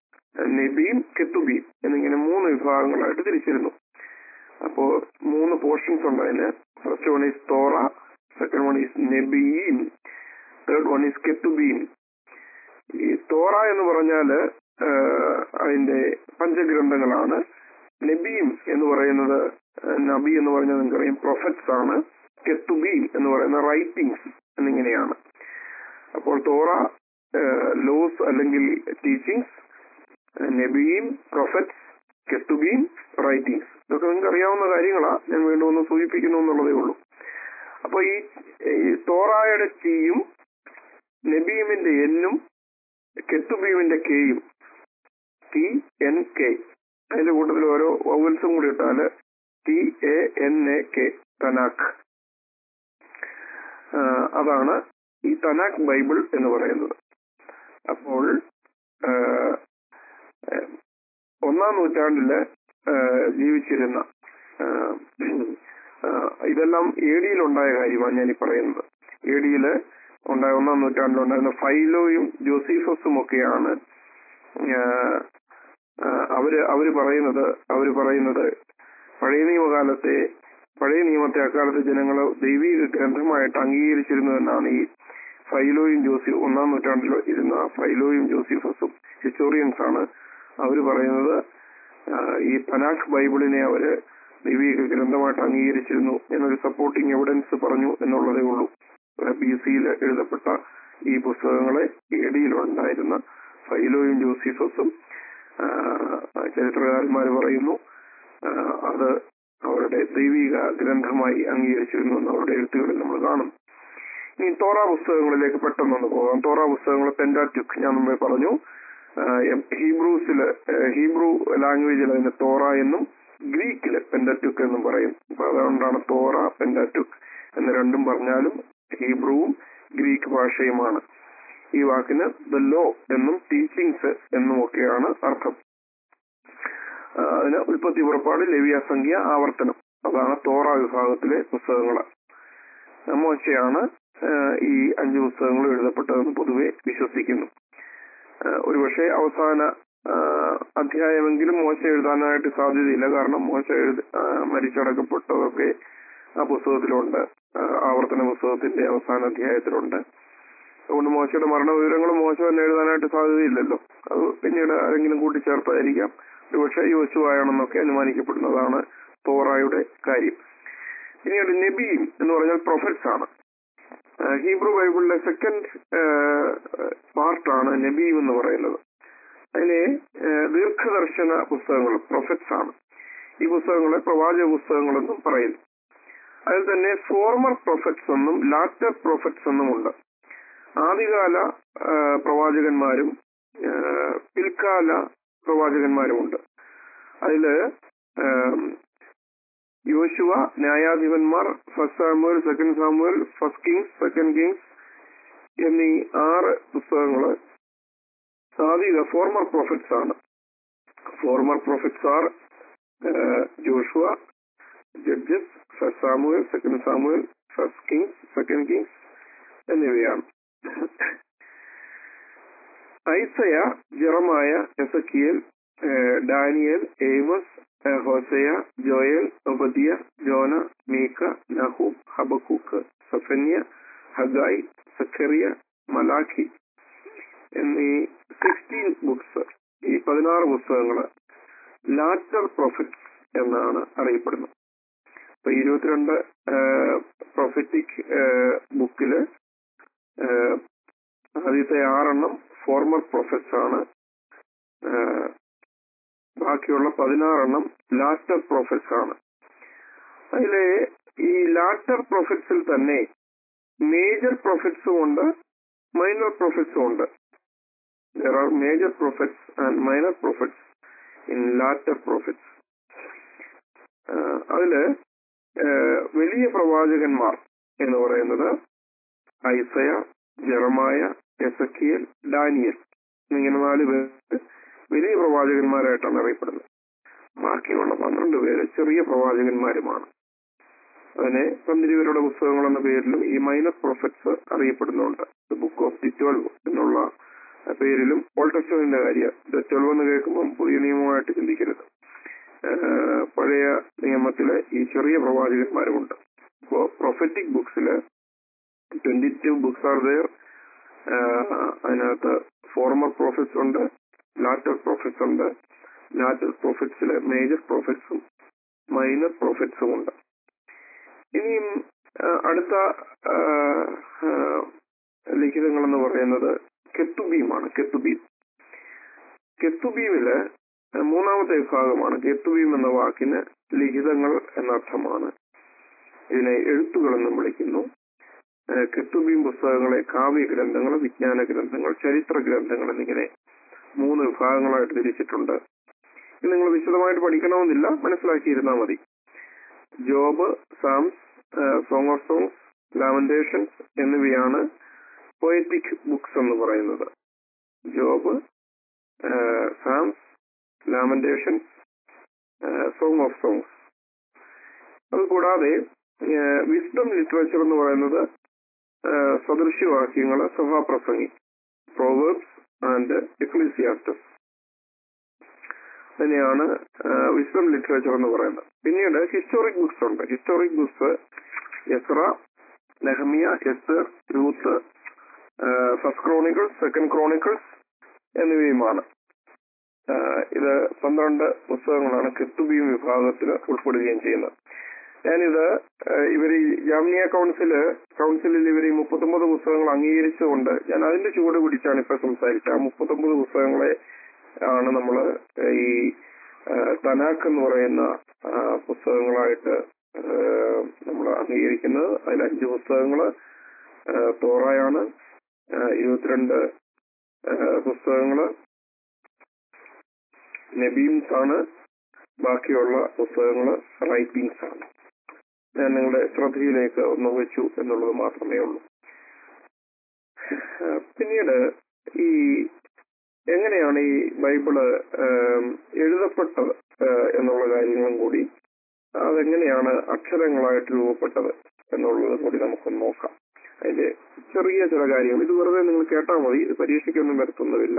A: നെബീം കെത്തുബീം എന്നിങ്ങനെ മൂന്ന് വിഭാഗങ്ങളായിട്ട് തിരിച്ചിരുന്നു അപ്പോ മൂന്ന് പോർഷൻസ് ഉണ്ട് അതിന് first one is Torah second one is നെബീം തേർഡ് വൺ ഈസ് കെത്തുബീം ഈ തോറ എന്ന് പറഞ്ഞാല് ആഹ്, അതിന്റെ പഞ്ചഗ്രന്ഥങ്ങളാണ് നബീം എന്ന് പറയുന്നത് ആഹ്, നബി എന്ന് പറഞ്ഞാൽ നിങ്ങൾക്കറിയാം പ്രൊഫറ്റ്സ് ആണ് കെത്തുബീം എന്ന് പറയുന്ന റൈറ്റിംഗ്സ് എന്നിങ്ങനെയാണ് അപ്പോൾ തോറ ലോസ് അല്ലെങ്കിൽ ടീച്ചിങ്സ് നബീം പ്രൊഫറ്റ്സ് കെത്തുബീം റൈറ്റിംഗ്സ് ഇതൊക്കെ നിങ്ങൾക്ക് അറിയാവുന്ന കാര്യങ്ങളാ ഞാൻ വീണ്ടും ഒന്ന് സൂചിപ്പിക്കുന്നു എന്നുള്ളതേ ഉള്ളൂ അപ്പൊ ഈ ഈ തോറായുടെ ടീയും നബീമിന്റെ എന്നും കെത്തുബീമിന്റെ കെയും ടി എൻ കെ അതിന്റെ കൂട്ടത്തിൽ ഓരോ വൗവൽസും കൂടി ഇട്ടാല് T A N A K Tanakh ആ, അതാണ് ഈ തനാഖ് ബൈബിൾ എന്ന് പറയുന്നത് അപ്പോൾ ആ, ആ, ഒന്നാം നൂറ്റാണ്ടില് ആ, ജീവിച്ചിരുന്ന ആ, ആ, ഇതെല്ലാം എ ഡിയിലുണ്ടായ കാര്യമാണ് ഞാൻ ഈ പറയുന്നത് എ ഡിയില് ഉണ്ടായ ഒന്നാം നൂറ്റാണ്ടിലുണ്ടായിരുന്ന ഫൈലോയും ജോസീഫസും ഒക്കെയാണ് ആ, ആ, അവര് അവര് പറയുന്നത് അവര് പറയുന്നത് പഴയ നിയമകാലത്തെ പഴയ നിയമത്തെ അക്കാലത്തെ ജനങ്ങൾ ദൈവിക ഗ്രന്ഥമായിട്ട് അംഗീകരിച്ചിരുന്നു എന്നാണ് ഈ ഫൈലോയും ജോസി ഒന്നാം നൂറ്റാണ്ടിൽ ഇരുന്ന ഫൈലോയും ജോസീഫസും ഹിസ്റ്റോറിയൻസ് ആണ് അവര് പറയുന്നത് ആ, ഈ പനാഖ് ബൈബിളിനെ അവര് ദൈവിക ഗ്രന്ഥമായിട്ട് അംഗീകരിച്ചിരുന്നു എന്നൊരു സപ്പോർട്ടിംഗ് എവിഡൻസ് പറഞ്ഞു എന്നുള്ളതേ ഉള്ളൂ ബി സിയിൽ എഴുതപ്പെട്ട ഈ പുസ്തകങ്ങളെ എടിയിലുണ്ടായിരുന്ന ഫൈലോയും ജോസീഫസും ആ, ചരിത്രകാരന്മാർ പറയുന്നു ആ, അത് അവരുടെ ദൈവിക ഗ്രന്ഥമായി അംഗീകരിച്ചിരുന്നു എന്ന് അവരുടെ എഴുത്തുകളിൽ നമ്മൾ കാണും ഇനി തോറ പുസ്തകങ്ങളിലേക്ക് പെട്ടെന്നൊന്ന് പോകാം തോറ പുസ്തകങ്ങൾ പെൻഡാറ്റുക് ഞാൻ മുമ്പേ പറഞ്ഞു ആ, എം- ഹീബ്രൂസില് ആ, ഹീബ്രു ലാംഗ്വേജിൽ അതിന് തോറ എന്നും ഗ്രീക്കില് പെൻഡറ്റുക് എന്നും പറയും അപ്പൊ അതുകൊണ്ടാണ് തോറ പെൻഡറ്റുക് എന്ന് രണ്ടും പറഞ്ഞാലും ഹീബ്രുവും ഗ്രീക്ക് ഭാഷയുമാണ് ഈ വാക്കിന് ദ ലോ എന്നും ടീച്ചിങ്സ് എന്നും ഒക്കെയാണ് അർത്ഥം ആ, അതിന് ഉൽപ്പത്തി പുറപ്പാട് ലവ്യ സംഖ്യ ആവർത്തനം അതാണ് തോറ വിഭാഗത്തിലെ പുസ്തകങ്ങൾ മോശയാണ് ആ, ഈ അഞ്ച് പുസ്തകങ്ങൾ എഴുതപ്പെട്ടതെന്ന് പൊതുവെ വിശ്വസിക്കുന്നു ആ, ഒരുപക്ഷെ അവസാന ആ, അധ്യായമെങ്കിലും മോശ എഴുതാനായിട്ട് സാധ്യതയില്ല കാരണം മോശ എഴുതി ആ, മരിച്ചടക്കപ്പെട്ടതൊക്കെ ആ പുസ്തകത്തിലുണ്ട് ആ, ആവർത്തന പുസ്തകത്തിന്റെ അവസാന അധ്യായത്തിലുണ്ട് അതുകൊണ്ട് മോശയുടെ മരണവിവരങ്ങളും മോശ തന്നെ എഴുതാനായിട്ട് സാധ്യതയില്ലല്ലോ അത് പിന്നീട് ആരെങ്കിലും കൂട്ടിച്ചേർത്തായിരിക്കാം ഒരുപക്ഷെ യോശുവായാണെന്നൊക്കെ അനുമാനിക്കപ്പെടുന്നതാണ് തോറായുടെ കാര്യം പിന്നീട് നബീം എന്ന് പറഞ്ഞാൽ പ്രൊഫറ്റ്സ് ആണ് ഹീബ്രു ബൈബിളിലെ സെക്കൻഡ് പാർട്ടാണ് നബീം എന്ന് പറയുന്നത് അതിലെ ഏഹ്, ദീർഘദർശന പുസ്തകങ്ങൾ പ്രൊഫറ്റ്സ് ആണ് ഈ പുസ്തകങ്ങളെ പ്രവാചക പുസ്തകങ്ങളെന്നും പറയുന്നു അതിൽ തന്നെ ഫോർമർ പ്രൊഫറ്റ്സ് എന്നും ലാറ്റർ പ്രൊഫറ്റ്സ് എന്നുമുണ്ട് ആദ്യകാല ആ, പ്രവാചകന്മാരും ആ, പിൽക്കാല പ്രവാചകന്മാരുമുണ്ട് അതില് ആം, യോശുവ ന്യായാധിപന്മാർ first Samuel second Samuel first Kings second Kings എന്നീ ആറ് പുസ്തകങ്ങള് സാധിക ഫോർമർ പ്രോഫിറ്റ്സ് ആണ് former prophets are Joshua Judges first Samuel second Samuel first Kings second Kings എന്നിവയാണ് Isaiah Jeremiah Ezekiel uh, Daniel Amos uh, Hosea Joel Obadiah Jonah Micah Nahum Habakkuk Zephaniah Haggai Zechariah Malachi എന്നീ സിക്സ്റ്റീൻ ബുക്സ് ഈ പതിനാറ് പുസ്തകങ്ങള് ലാറ്റർ പ്രൊഫിറ്റ്സ് എന്നാണ് അറിയപ്പെടുന്നത് അപ്പൊ ഇരുപത്തിരണ്ട് പ്രൊഫറ്റിക് ബുക്കില് ഏഹ്, ആദ്യത്തെ ആറെണ്ണം ഫോർമർ പ്രൊഫറ്റ്സ് ആണ് ഏഹ്, ബാക്കിയുള്ള പതിനാറെണ്ണം ലാറ്റർ പ്രൊഫറ്റ്സ് ആണ് അതിലെ ഈ ലാറ്റർ പ്രൊഫറ്റ്സിൽ തന്നെ മേജർ പ്രൊഫറ്റ്സും ഉണ്ട് മൈനർ പ്രൊഫറ്റ്സും ഉണ്ട് there are major prophets and minor prophets in latter prophets അതില് ഏഹ്, വലിയ പ്രവാചകന്മാർ എന്ന് പറയുന്നത് ഐസയ ജെറമായ എസക്കിയൽ ഡാനിയൽ ഇങ്ങനെ നാല് പേര് വലിയ പ്രവാചകന്മാരായിട്ടാണ് അറിയപ്പെടുന്നത് ബാക്കിയുള്ള പന്ത്രണ്ട് പേര് ചെറിയ പ്രവാചകന്മാരുമാണ് അതിനെ പന്തിരുവരുടെ പുസ്തകങ്ങൾ എന്ന പേരിലും ഈ മൈനർ പ്രൊഫറ്റ്സ് അറിയപ്പെടുന്നുണ്ട് ബുക്ക് ഓഫ് ദി ട്വൽവ് എന്നുള്ള പേരിലും ഓൾഡ് ടെസ്റ്റമെന്റിന്റെ കാര്യം ട്വൽവ് എന്ന് കേൾക്കുമ്പോൾ പുതിയ നിയമമായിട്ട് ചിന്തിക്കരുത് ഏഹ് പഴയ നിയമത്തിലെ ഈ ചെറിയ പ്രവാചകന്മാരുമുണ്ട് ഇപ്പോ പ്രൊഫറ്റിക് ബുക്സില് twenty two books are there അതിനകത്ത് ഫോർമർ പ്രോഫിറ്റ്സ് ഉണ്ട് ലാറ്റർ പ്രോഫിറ്റ്സ് ഉണ്ട് ലാറ്റർ പ്രോഫിറ്റ്സിലെ മേജർ പ്രോഫിറ്റ്സും മൈനർ പ്രോഫിറ്റ്സും ഉണ്ട് ഇനിയും ആ, അടുത്ത ആ, ആ, ലിഖിതങ്ങൾ എന്ന് പറയുന്നത് കെത്തുബീമാണ് കെത്തുബീം കെത്തുബീമില് മൂന്നാമത്തെ വിഭാഗമാണ് കെത്തുബീം എന്ന വാക്കിന് ലിഖിതങ്ങൾ എന്നർത്ഥമാണ് ഇതിനെ എഴുത്തുകൾ എന്നും വിളിക്കുന്നു ഏഹ് കെത്തുബീം പുസ്തകങ്ങളെ കാവ്യ ഗ്രന്ഥങ്ങൾ വിജ്ഞാന ഗ്രന്ഥങ്ങൾ ചരിത്ര ഗ്രന്ഥങ്ങൾ എന്നിങ്ങനെ മൂന്ന് വിഭാഗങ്ങളായിട്ട് തിരിച്ചിട്ടുണ്ട് ഇത് നിങ്ങൾ വിശദമായിട്ട് പഠിക്കണമെന്നില്ല മനസ്സിലാക്കിയിരുന്നാൽ മതി Job Psalms Song of Songs Lamentations എന്നിവയാണ് പോയറ്റിക് ബുക്സ് എന്ന് പറയുന്നത് Job Psalms Lamentations Song of Songs അതുകൂടാതെ വിസ്ഡം ലിറ്ററേച്ചർ എന്ന് പറയുന്നത് ഏഹ് സദൃശ്യവാക്യങ്ങള് സഭാപ്രസംഗി പ്രോവേർബ്സ് ആൻഡ് എക്ലീസിയാസ്റ്റസ് തന്നെയാണ് വിസ്ഡം ലിറ്ററേച്ചർ എന്ന് പറയുന്നത് പിന്നീട് ഹിസ്റ്റോറിക് ബുക്സ് ഉണ്ട് historic books Ezra Nehemiah Esther Ruth first Chronicles second Chronicles എന്നിവയുമാണ് ആഹ് ഇത് പന്ത്രണ്ട് പുസ്തകങ്ങളാണ് കെത്തുബീം വിഭാഗത്തിൽ ഉൾപ്പെടുകയും ചെയ്യുന്നത് ഞാനിത് ആഹ് ഇവർ ഈ ജാമിയ കൗൺസില് കൗൺസിലിൽ ഇവർ ഈ മുപ്പത്തൊമ്പത് പുസ്തകങ്ങൾ അംഗീകരിച്ചുകൊണ്ട് ഞാൻ അതിന്റെ ചുവട് പിടിച്ചാണ് ഇപ്പൊ സംസാരിച്ചത് ആ മുപ്പത്തൊമ്പത് പുസ്തകങ്ങളെ ആണ് നമ്മൾ ഈ ആഹ് തനാക്ക് എന്ന് പറയുന്ന ആഹ് പുസ്തകങ്ങളായിട്ട് നമ്മൾ അംഗീകരിക്കുന്നത് അതിൽ അഞ്ച് പുസ്തകങ്ങള് ആഹ് തോറായാണ് ആഹ് ഇരുപത്തിരണ്ട് ആഹ് പുസ്തകങ്ങള് നബീംസ് ആണ് ബാക്കിയുള്ള പുസ്തകങ്ങള് റൈറ്റിംഗ്സ് ആണ് ഞാൻ നിങ്ങളുടെ ശ്രദ്ധയിലേക്ക് ഒന്ന് വെച്ചു എന്നുള്ളത് മാത്രമേ ഉള്ളൂ ആ, പിന്നീട് ഈ എങ്ങനെയാണ് ഈ ബൈബിള് ആം, എഴുതപ്പെട്ടത് ആ, എന്നുള്ള കാര്യങ്ങളും കൂടി അതെങ്ങനെയാണ് അക്ഷരങ്ങളായിട്ട് രൂപപ്പെട്ടത് എന്നുള്ളത് കൂടി നമുക്കൊന്ന് നോക്കാം അതിന്റെ ചെറിയ ചില കാര്യങ്ങൾ ഇത് വെറുതെ നിങ്ങൾ കേട്ടാൽ മതി ഇത് പരീക്ഷയ്ക്കൊന്നും വരുത്തുന്നതില്ല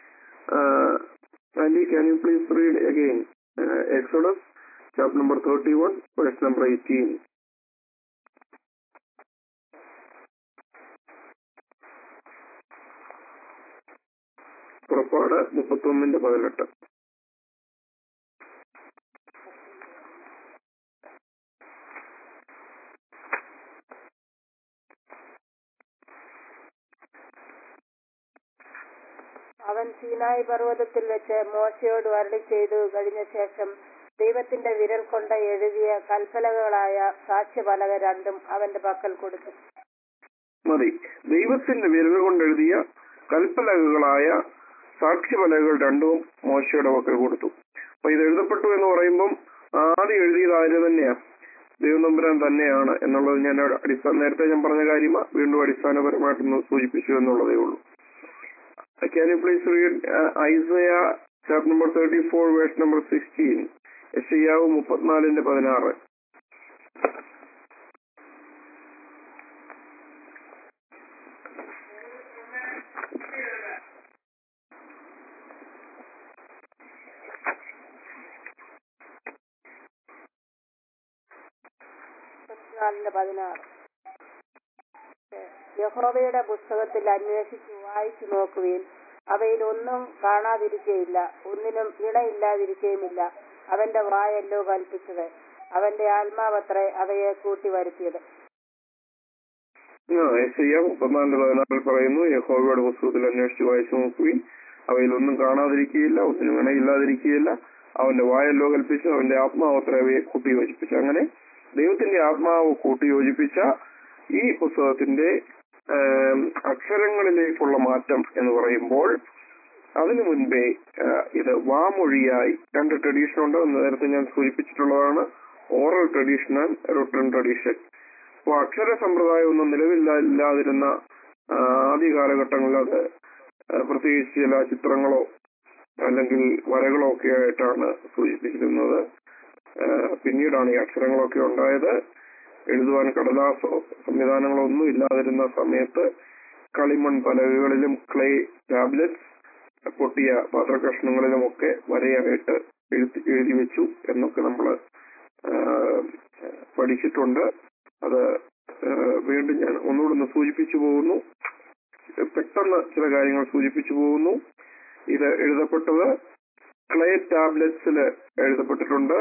A: Andy can you please read again Exodus chapter number thirty one verse number eighteen പുറപ്പാട് മുപ്പത്തൊന്നിന്റെ പതിനെട്ട്
B: അവൻ സീനായി പർവ്വതത്തിൽ വെച്ച് മോശയോട് വരളി ചെയ്തു കഴിഞ്ഞ ശേഷം ദൈവത്തിന്റെ വിരൽ കൊണ്ട് എഴുതിയ കൽപ്പലകളായ സാക്ഷ്യപലക രണ്ടും അവന്റെ പക്കൽ കൊടുത്തു
A: മതി ദൈവത്തിന്റെ വിരൽ കൊണ്ടെഴുതിയ കൽപ്പലകകളായ സാക്ഷ്യപലകകൾ രണ്ടും മോശയുടെ പക്കൽ കൊടുത്തു അപ്പൊ ഇത് എഴുതപ്പെട്ടു എന്ന് പറയുമ്പം ആദ്യം എഴുതിയത് ആര് തന്നെയാ ദൈവം തമ്പുരാൻ തന്നെയാണ് എന്നുള്ളത് ഞാൻ അടിസ്ഥാന നേരത്തെ ഞാൻ പറഞ്ഞ കാര്യമാ വീണ്ടും അടിസ്ഥാനപരമായിട്ടൊന്ന് സൂചിപ്പിച്ചു എന്നുള്ളതേ ഉള്ളൂ can you please read Isaiah chapter number thirty four verse number sixteen യശയ്യാവ് മുപ്പത്തിനാലിന്റെ പതിനാറ്
B: ഇരുപത്തിനാലിന്റെ പതിനാറ് യഹോവയുടെ പുസ്തകത്തിൽ അന്വേഷിച്ച് വായിച്ചു നോക്കുവിൻ അവയിൽ ഒന്നും കാണാതിരിക്കുകയില്ല ഒന്നിനും ഇണയില്ലാതിരിക്കുകയുമില്ല അവന്റെ വായല്ലോ കൽപ്പിച്ചത് അവന്റെ ആത്മാവത്രേ അവയെ കൂട്ടി വരുത്തിയത്
A: യശയ്യ മുപ്പത്തിനാലിന്റെ പതിനാറിൽ പറയുന്നു യഹോവയുടെ പുസ്തകത്തിൽ അന്വേഷിച്ച് വായിച്ചു നോക്കുകയും അവയിലൊന്നും കാണാതിരിക്കുകയില്ല ഒന്നിനും ഇണയില്ലാതിരിക്കുകയില്ല അവന്റെ വായല്ലോ കൽപ്പിച്ചു അവന്റെ ആത്മാവ് അത്ര അവയെ കൂട്ടി യോജിപ്പിച്ചു അങ്ങനെ ദൈവത്തിന്റെ ആത്മാവ് കൂട്ടി യോജിപ്പിച്ച ഈ പുസ്തകത്തിന്റെ ഏം, അക്ഷരങ്ങളിലേക്കുള്ള മാറ്റം എന്ന് പറയുമ്പോൾ അതിനു മുൻപേ ആ, ഇത് വാമൊഴിയായി രണ്ട് ട്രഡീഷൻ ഉണ്ട് എന്ന് നേരത്തെ ഞാൻ സൂചിപ്പിച്ചിട്ടുള്ളതാണ് oral tradition and written tradition അപ്പോൾ അക്ഷര സമ്പ്രദായം ഒന്നും നിലവില്ലാതിരുന്ന ആ, ആദ്യ കാലഘട്ടങ്ങളിൽ അത് ആ, പ്രത്യേകിച്ച് ചില ചിത്രങ്ങളോ അല്ലെങ്കിൽ വരകളോ ഒക്കെ ആയിട്ടാണ് സൂചിപ്പിച്ചിരുന്നത് ആ, പിന്നീടാണ് ഈ അക്ഷരങ്ങളൊക്കെ ഉണ്ടായത് എഴുതുവാൻ കടലാസോ സംവിധാനങ്ങളോ ഒന്നും ഇല്ലാതിരുന്ന സമയത്ത് കളിമൺ പലകകളിലും ക്ലേ ടാബ്ലറ്റ്സ് പൊട്ടിയ പാത്രകഷ്ണങ്ങളിലുമൊക്കെ വരയായിട്ട് എഴുതി എഴുതി വെച്ചു എന്നൊക്കെ നമ്മൾ പഠിച്ചിട്ടുണ്ട് അത് ആ, വീണ്ടും ഞാൻ ഒന്നുകൂടെ ഒന്ന് സൂചിപ്പിച്ചു പോകുന്നു പെട്ടെന്ന് ചില കാര്യങ്ങൾ സൂചിപ്പിച്ചു പോകുന്നു ഇത് എഴുതപ്പെട്ടത് ക്ലേ ടാബ്ലറ്റ്സിൽ എഴുതപ്പെട്ടിട്ടുണ്ട്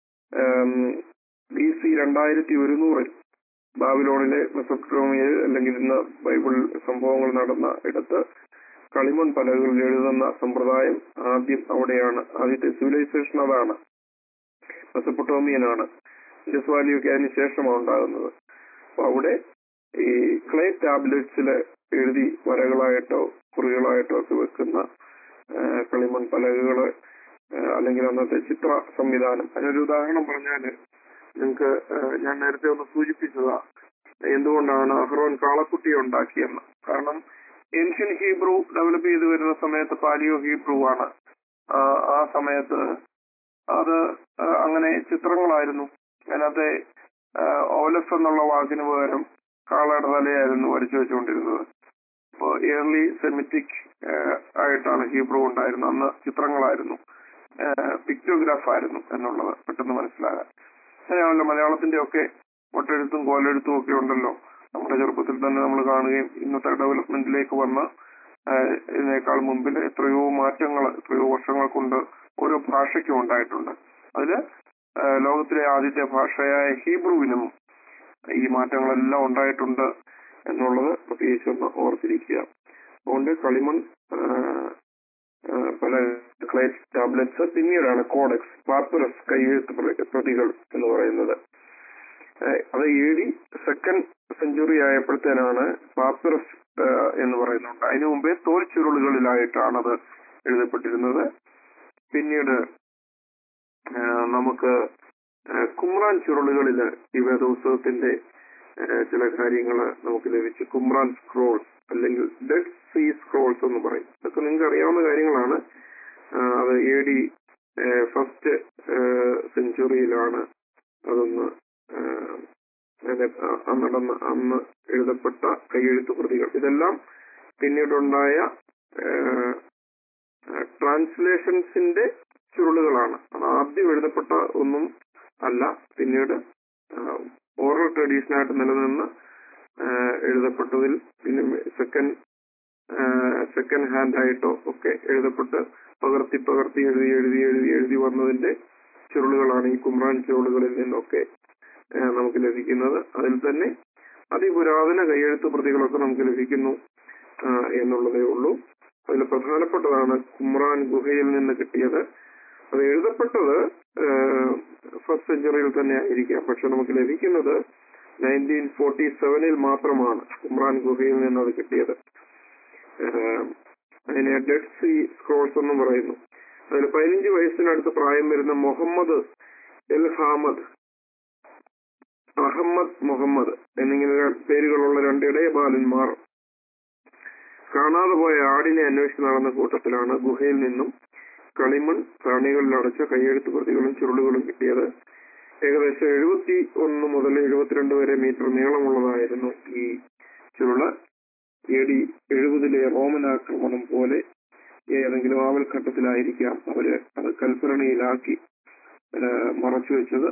A: ബി സി രണ്ടായിരത്തി ഒരുന്നൂറിൽ ബാബിലോണിലെ മെസോപ്റ്റോമിയയിൽ അല്ലെങ്കിൽ ഇന്ന് ബൈബിൾ സംഭവങ്ങൾ നടന്ന ഇടത്ത് കളിമൺ പലകളിൽ എഴുതുന്ന സമ്പ്രദായം ആദ്യം അവിടെയാണ് ആദ്യത്തെ സിവിലൈസേഷൻ അതാണ് മെസപ്പൊട്ടോമിയനാണ് ഇൻഡസ് വാലിയൊക്കെ അതിന് ശേഷമാണ് ഉണ്ടാകുന്നത് അപ്പൊ അവിടെ ഈ ക്ലേ ടാബ്ലറ്റ്സിൽ എഴുതി വരകളായിട്ടോ കുറികളായിട്ടോ ഒക്കെ വെക്കുന്ന ആ, കളിമൺ പലകകള് ആ, അല്ലെങ്കിൽ അന്നത്തെ ചിത്ര സംവിധാനം അതിനൊരു ഉദാഹരണം പറഞ്ഞാല് നിങ്ങൾക്ക് ഞാൻ നേരത്തെ ഒന്ന് സൂചിപ്പിച്ചതാ എന്തുകൊണ്ടാണ് അഹ്റോൻ കാളക്കുട്ടിയെ ഉണ്ടാക്കിയെന്ന് കാരണം ഏൻഷ്യൻ ഹീബ്രു ഡെവലപ്പ് ചെയ്തു വരുന്ന സമയത്ത് പാലിയോ ഹീബ്രു ആണ് ആ, ആ സമയത്ത് അത് ആ, അങ്ങനെ ചിത്രങ്ങളായിരുന്നു അതിനകത്തെ ആ, ഓലസ് എന്നുള്ള വാക്കിന് പകരം കാളയുടെ തലയായിരുന്നു വരച്ചു വെച്ചുകൊണ്ടിരുന്നത് അപ്പോൾ ഏർലി സെമിറ്റിക് ആയിട്ടാണ് ഹീബ്രു ഉണ്ടായിരുന്നത് അന്ന് ചിത്രങ്ങളായിരുന്നു പിക്ടോഗ്രാഫ് ആയിരുന്നു എന്നുള്ളത് പെട്ടെന്ന് മനസ്സിലാകാൻ അങ്ങനെയാണല്ലോ മലയാളത്തിന്റെ ഒക്കെ ഒട്ടെഴുത്തും കോലെഴുത്തും ഒക്കെ ഉണ്ടല്ലോ നമ്മുടെ ചെറുപ്പത്തിൽ തന്നെ നമ്മൾ കാണുകയും ഇന്നത്തെ ഡെവലപ്മെന്റിലേക്ക് വന്ന ആഹ് ഇതിനേക്കാൾ മുമ്പിൽ എത്രയോ മാറ്റങ്ങൾ എത്രയോ വർഷങ്ങൾ കൊണ്ട് ഓരോ ഭാഷയ്ക്കും ഉണ്ടായിട്ടുണ്ട് അതില് ആഹ് ലോകത്തിലെ ആദ്യത്തെ ഭാഷയായ ഹീബ്രുവിനും ഈ മാറ്റങ്ങളെല്ലാം ഉണ്ടായിട്ടുണ്ട് എന്നുള്ളത് പ്രത്യേകിച്ച് ഒന്ന് ഓർത്തിരിക്കുക അതുകൊണ്ട് കളിമൺ ആഹ് ആഹ് പല ക്ലേ ടാബ്ലറ്റ്സ് പിന്നീടാണ് കോഡെക്സ് പാപ്പുലസ് കൈയെഴുത്ത് പ്ര- പ്രതികൾ എന്ന് പറയുന്നത് ഏഹ് അത് എ ഡി സെക്കൻഡ് സെഞ്ചുറി ആയപ്പോഴത്തേനാണ് പാപ്പുറസ് എന്ന് പറയുന്നുണ്ട് അതിനു മുമ്പേ തോൽ ചുരുളുകളിലായിട്ടാണ് അത് എഴുതപ്പെട്ടിരുന്നത് പിന്നീട് ഏഹ് നമുക്ക് ഏഹ് കുമ്രാൻ ചുരുളുകളിൽ ഈ വേദപുസ്തകത്തിന്റെ ഏഹ് ചില കാര്യങ്ങൾ നമുക്ക് ലഭിച്ചു കുമ്രാൻ സ്ക്രോൾസ് അല്ലെങ്കിൽ ഡെഡ് സീ സ്ക്രോൾസ് എന്ന് പറയും ഇതൊക്കെ നിങ്ങൾക്ക് അറിയാവുന്ന കാര്യങ്ങളാണ് ആഹ് അത് എ ഡി ഫസ്റ്റ് സെഞ്ചുറിയിലാണ് അതൊന്ന് ആഹ് അതിന്റെ അ- അന്ന് നടന്ന അന്ന് എഴുതപ്പെട്ട കൈയെഴുത്ത് പ്രതികൾ ഇതെല്ലാം പിന്നീടുണ്ടായ ട്രാൻസ്ലേഷൻസിന്റെ ചുരുളുകളാണ് അത് ആദ്യം എഴുതപ്പെട്ട ഒന്നും അല്ല പിന്നീട് ഓറൽ ട്രഡീഷൻ ആയിട്ട് നിലനിന്ന് ആഹ് എഴുതപ്പെട്ടതിൽ പിന്നെ സെക്കൻഡ് സെക്കൻഡ് ഹാൻഡ് ആയിട്ടോ ഒക്കെ എഴുതപ്പെട്ട് പകർത്തി പകർത്തി എഴുതി എഴുതി എഴുതി എഴുതി വന്നതിന്റെ ചുരുളുകളാണ് ഈ കുമ്രാൻ ചുരുളുകളിൽ നിന്നൊക്കെ ആഹ് നമുക്ക് ലഭിക്കുന്നത് അതിൽ തന്നെ അതിപുരാതന കൈയെഴുത്ത് പ്രതികളൊക്കെ നമുക്ക് ലഭിക്കുന്നു ആഹ് എന്നുള്ളതേ ഉള്ളൂ അതിൽ പ്രധാനപ്പെട്ടതാണ് കുമ്രാൻ ഗുഹയിൽ നിന്ന് കിട്ടിയത് അത് എഴുതപ്പെട്ടത് ഫസ്റ്റ് സെഞ്ചുറിയിൽ തന്നെ ആയിരിക്കാം പക്ഷെ നമുക്ക് ലഭിക്കുന്നത് നയൻറ്റീൻ ഫോർട്ടി സെവനിൽ മാത്രമാണ് കുമ്രാൻ ഗുഹയിൽ നിന്ന് അത് കിട്ടിയത് ഏഹ് അതിനെ ഡെഡ് സി സ്ക്രോൾസ് എന്നും പറയുന്നു അതിൽ പതിനഞ്ച് വയസ്സിനടുത്ത് പ്രായം വരുന്ന Muhammad El Hamad Ahmed Muhammad എന്നിങ്ങനെ ര- പേരുകളുള്ള രണ്ട് ഇടയബാലന്മാർ കാണാതെ പോയ ആടിനെ അന്വേഷിച്ച് നടന്ന കൂട്ടത്തിലാണ് ഗുഹയിൽ നിന്നും കളിമൺ പ്രാണികളിൽ അടച്ച കൈയെഴുത്ത് പ്രതികളും ചുരുളുകളും കിട്ടിയത് ഏകദേശം എഴുപത്തി ഒന്ന് മുതൽ എഴുപത്തിരണ്ട് വരെ മീറ്റർ നീളമുള്ളതായിരുന്നു ഈ ചുരുള് എ ഡി എഴുപതിലെ റോമൻ ആക്രമണം പോലെ ഏതെങ്കിലും ആവൽഘട്ടത്തിലായിരിക്കാം അവര് അത് കൽപ്പരണിയിലാക്കി ഏഹ് മറച്ചു വെച്ചത്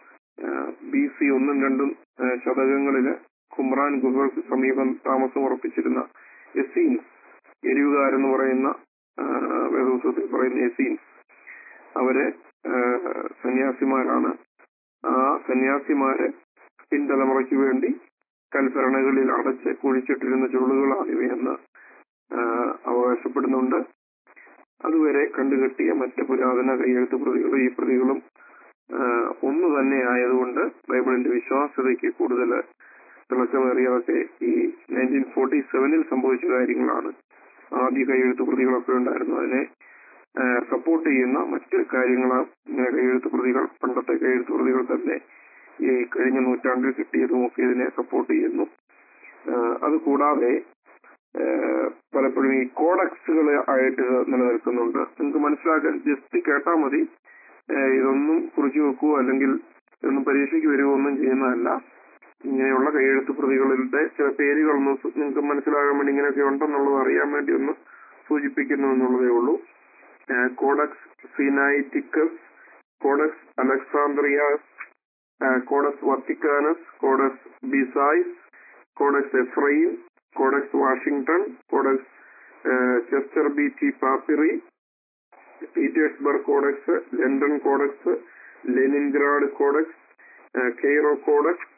A: ബി സി ഒന്നും രണ്ടും ഏഹ് ശതകങ്ങളില് കുമ്രാൻ ഗുഹകൾക്ക് സമീപം താമസം ഉറപ്പിച്ചിരുന്ന എസീൻസ് എരിവുകാരെന്ന് പറയുന്ന ഏഹ് വേദപുസ്തകത്തിൽ പറയുന്ന എസീൻസ് അവര് ഏഹ് സന്യാസിമാരാണ് ആ സന്യാസിമാര് പിൻതലമുറയ്ക്ക് വേണ്ടി കൽഭരണകളിൽ അടച്ച് കുഴിച്ചിട്ടിരുന്ന ചുരുളുകളാണ് ഇവയെന്ന് ഏഹ് അവകാശപ്പെടുന്നുണ്ട് അതുവരെ കണ്ടുകെട്ടിയ മറ്റ് പുരാതന കൈയെഴുത്ത് പ്രതികളും ഈ പ്രതികളും ആഹ് ഒന്ന് തന്നെ ആയതുകൊണ്ട് ബൈബിളിന്റെ വിശ്വാസ്യതയ്ക്ക് കൂടുതൽ തിളക്കമേറിയതൊക്കെ ഈ നയൻറ്റീൻ ഫോർട്ടി സെവനിൽ സംഭവിച്ച കാര്യങ്ങളാണ് ആദ്യ കൈയെഴുത്ത് പ്രതികളൊക്കെ ഉണ്ടായിരുന്നു അതിനെ സപ്പോർട്ട് ചെയ്യുന്ന മറ്റ് കാര്യങ്ങൾ കൈയെഴുത്ത് പ്രതികൾ പണ്ടത്തെ കൈയെഴുത്ത് പ്രതികൾ തന്നെ ഈ കഴിഞ്ഞ നൂറ്റാണ്ടിൽ കിട്ടിയതും ഒക്കെ ഇതിനെ സപ്പോർട്ട് ചെയ്യുന്നു ആഹ് അത് കൂടാതെ ആഹ് പലപ്പോഴും ഈ കോഡക്സുകൾ ആയിട്ട് ഇത് നിലനിൽക്കുന്നുണ്ട് നിങ്ങൾക്ക് മനസ്സിലാക്കാൻ ജസ്റ്റ് കേട്ടാൽ മതി ഏഹ് ഇതൊന്നും കുറിച്ചു വെക്കുവോ അല്ലെങ്കിൽ ഇതൊന്നും പരീക്ഷയ്ക്ക് വരുവോ ഒന്നും ചെയ്യുന്നതല്ല ഇങ്ങനെയുള്ള കൈയെഴുത്ത് പ്രതികളുടെ ചില പേരുകളൊന്ന് സു- നിങ്ങൾക്ക് മനസ്സിലാകാൻ വേണ്ടി ഇങ്ങനെയൊക്കെ ഉണ്ടെന്നുള്ളത് അറിയാൻ വേണ്ടി ഒന്ന് സൂചിപ്പിക്കുന്നു എന്നുള്ളതേ ഉള്ളൂ Codex Sinaiticus Codex Alexandrinus Codex Vaticanus Codex Bezae Codex Ephraemi Codex Washington Codex Chester Beatty papyri Petersburg Codex London Codex Leningrad Codex Cairo Codex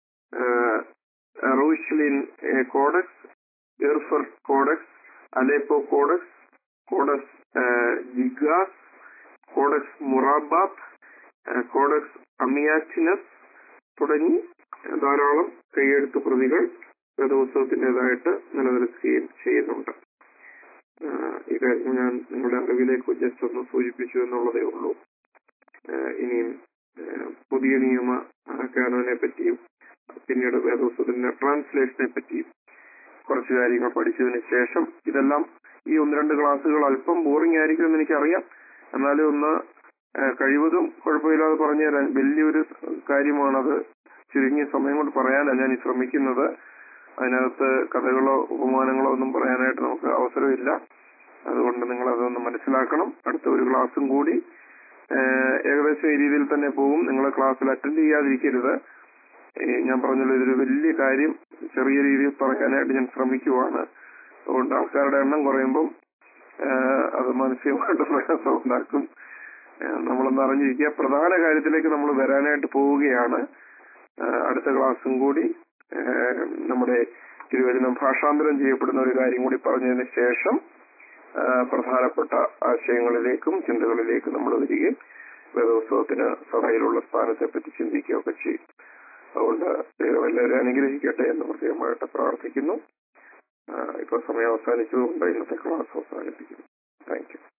A: Rushlin Codex Erfurt Codex Aleppo Codex Codex Gigas Codex Murabbaat Codex Amiatinus തുടങ്ങി ധാരാളം കൈയെഴുത്ത് പ്രതികൾ വേദോത്സവത്തിൻ്റെതായിട്ട് നിലനിൽക്കുകയും ചെയ്യുന്നുണ്ട് ആഹ് ഈ കാര്യം ഞാൻ നിങ്ങളുടെ അറിവിലേക്ക് ജസ്റ്റ് ഒന്ന് സൂചിപ്പിച്ചു എന്നുള്ളതേ ഉള്ളൂ ആഹ് ഇനിയും ആഹ് പുതിയ നിയമ കാനോനെ പറ്റിയും പിന്നീട് വേദോത്സവത്തിന്റെ ട്രാൻസ്ലേഷനെ പറ്റിയും കുറച്ച് കാര്യങ്ങൾ പഠിച്ചതിന് ശേഷം ഇതെല്ലാം ഈ ഒന്ന് രണ്ട് ക്ലാസ്സുകൾ അല്പം ബോറിംഗ് ആയിരിക്കും എന്ന് എനിക്കറിയാം എന്നാലും ഒന്ന് ആഹ് കഴിവതും കുഴപ്പമില്ലാതെ പറഞ്ഞു തരാൻ വലിയൊരു കാര്യമാണത് ചുരുങ്ങിയ സമയം കൊണ്ട് പറയാനാണ് ഞാൻ ഈ ശ്രമിക്കുന്നത് അതിനകത്ത് കഥകളോ ഉപമാനങ്ങളോ ഒന്നും പറയാനായിട്ട് നമുക്ക് അവസരമില്ല അതുകൊണ്ട് നിങ്ങൾ അതൊന്ന് മനസ്സിലാക്കണം അടുത്ത ഒരു ക്ലാസ്സും കൂടി ഏഹ് ഏകദേശം ഈ രീതിയിൽ തന്നെ പോകും നിങ്ങൾ ക്ലാസ്സിൽ അറ്റൻഡ് ചെയ്യാതിരിക്കരുത് ഏഹ് ഞാൻ പറഞ്ഞല്ലോ ഇതൊരു വലിയ കാര്യം ചെറിയ രീതിയിൽ പറയാനായിട്ട് ഞാൻ ശ്രമിക്കുവാണ് അതുകൊണ്ട് ആൾക്കാരുടെ എണ്ണം കുറയുമ്പം ഏഹ് അത് മാനസികമായിട്ട് പ്രയാസം ഉണ്ടാക്കും ഏഹ് നമ്മളൊന്ന് അറിഞ്ഞിരിക്കുക പ്രധാന കാര്യത്തിലേക്ക് നമ്മൾ വരാനായിട്ട് പോവുകയാണ് ഏഹ് അടുത്ത ക്ലാസ്സും കൂടി ഏഹ് നമ്മുടെ തിരുവചനം ഭാഷാന്തരം ചെയ്യപ്പെടുന്ന ഒരു കാര്യം കൂടി പറഞ്ഞതിന് ശേഷം ഏഹ് പ്രധാനപ്പെട്ട ആശയങ്ങളിലേക്കും ചിന്തകളിലേക്കും നമ്മൾ വരികയും വേദോത്സവത്തിന് സഭയിലുള്ള സ്ഥാനത്തെ പറ്റി ചിന്തിക്കുകയൊക്കെ ചെയ്യും അതുകൊണ്ട് ദൈവം എല്ലാവരും അനുഗ്രഹിക്കട്ടെ എന്ന് പ്രത്യേകമായിട്ട് പ്രാർത്ഥിക്കുന്നു ഏഹ് ഇപ്പൊ സമയം അവസാനിച്ചതുകൊണ്ട് ഇന്നത്തെ ക്ലാസ് അവസാനിപ്പിക്കുന്നു താങ്ക് യു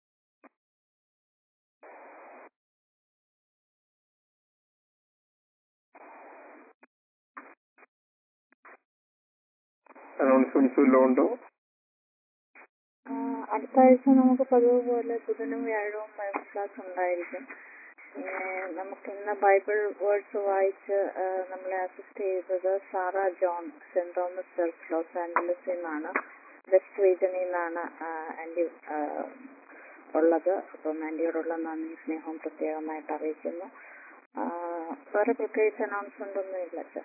A: അനൗൺസ്മെന്റ്സ് വല്ലതും ഉണ്ടോ
C: ആ, അടുത്ത ആഴ്ച നമുക്ക് പതിവ് പോലെ ബുധനും വ്യാഴവും ബൈബിൾ ക്ലാസ് ഉണ്ടായിരിക്കും പിന്നെ നമുക്ക് ഇന്ന് ബൈബിൾ വേർഡ്സ് വായിച്ച് ആ, നമ്മളെ അസിസ്റ്റ് ചെയ്തത് Sara John Saint Thomas church Los ആഞ്ചലസിൽ നിന്നാണ് വെസ്റ്റ് റീജനിൽ നിന്നാണ് ആ, ആന്റി ആ, ഉള്ളത് അപ്പം ആന്റിയോടുള്ള നന്ദി സ്നേഹവും പ്രത്യേകമായിട്ട് അറിയിക്കുന്നു ആ, വേറെ പ്രത്യേകിച്ച് അനൗൺസ്മെന്റ് ഒന്നും ഇല്ല അച്ഛാ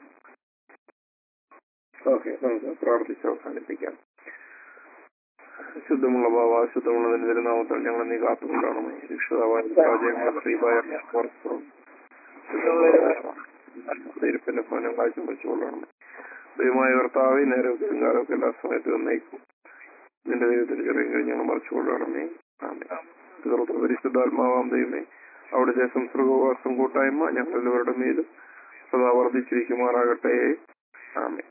A: ഓക്കെ നമുക്ക് പ്രാർത്ഥിച്ച് അവസാനിപ്പിക്കാം ശുദ്ധമുള്ള ഭാവ ശുദ്ധമുള്ളതിന് തിരുനാമത്തിൽ ഞങ്ങൾ നീ കാത്തുകൊണ്ടാണമേ രക്ഷിതാവാൻ രാജ്യങ്ങളെ ശ്രീപായ ദൈവത്തിന്റെ ഭവനം കാഴ്ച വെച്ചുകൊള്ളണമേ ദൈവമായ കർത്താവ് നേരെ കാലമൊക്കെ എല്ലാ സമയത്തും നയിക്കും നിന്റെ ദൈവത്തിന് ചെറിയ കഴിഞ്ഞ് ഞങ്ങൾ മറിച്ചുകൊള്ളണമേ ആമേ തീർത്തും പരിശുദ്ധാത്മാവാം ദൈവമേ അവിടുത്തെ സംസർഗവാസം കൂട്ടായ്മ ഞങ്ങൾ എല്ലാവരുടെ മേലും സദാ വർദ്ധിച്ചിരിക്കുമാറാകട്ടെ ആമേ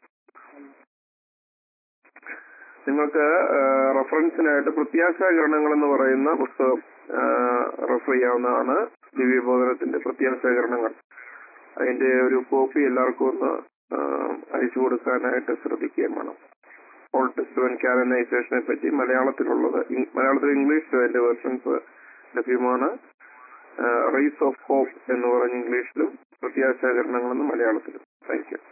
A: നിങ്ങൾക്ക് റെഫറൻസിനായിട്ട് പ്രത്യാശാകരണങ്ങൾ എന്ന് പറയുന്ന പുസ്തകം റെഫർ ചെയ്യാവുന്നതാണ് ദിവ്യബോധനത്തിന്റെ പ്രത്യാശാകരണങ്ങൾ അതിന്റെ ഒരു കോപ്പി എല്ലാവർക്കും ഒന്ന് ആ, അയച്ചു കൊടുക്കാനായിട്ട് ശ്രദ്ധിക്കുകയും വേണം ഓൾഡ് ടെസ്റ്റ്മെന്റ് കാനനൈസേഷനെ പറ്റി മലയാളത്തിലുള്ളത് ഇ- മലയാളത്തിൽ ഇംഗ്ലീഷിൽ അതിന്റെ വെർഷൻസ് ലഭ്യമാണ് റൈസ് ഓഫ് ഹോപ്പ് എന്ന് പറഞ്ഞ ഇംഗ്ലീഷിലും പ്രത്യാശാകരണങ്ങളെന്ന് മലയാളത്തിലും താങ്ക് യു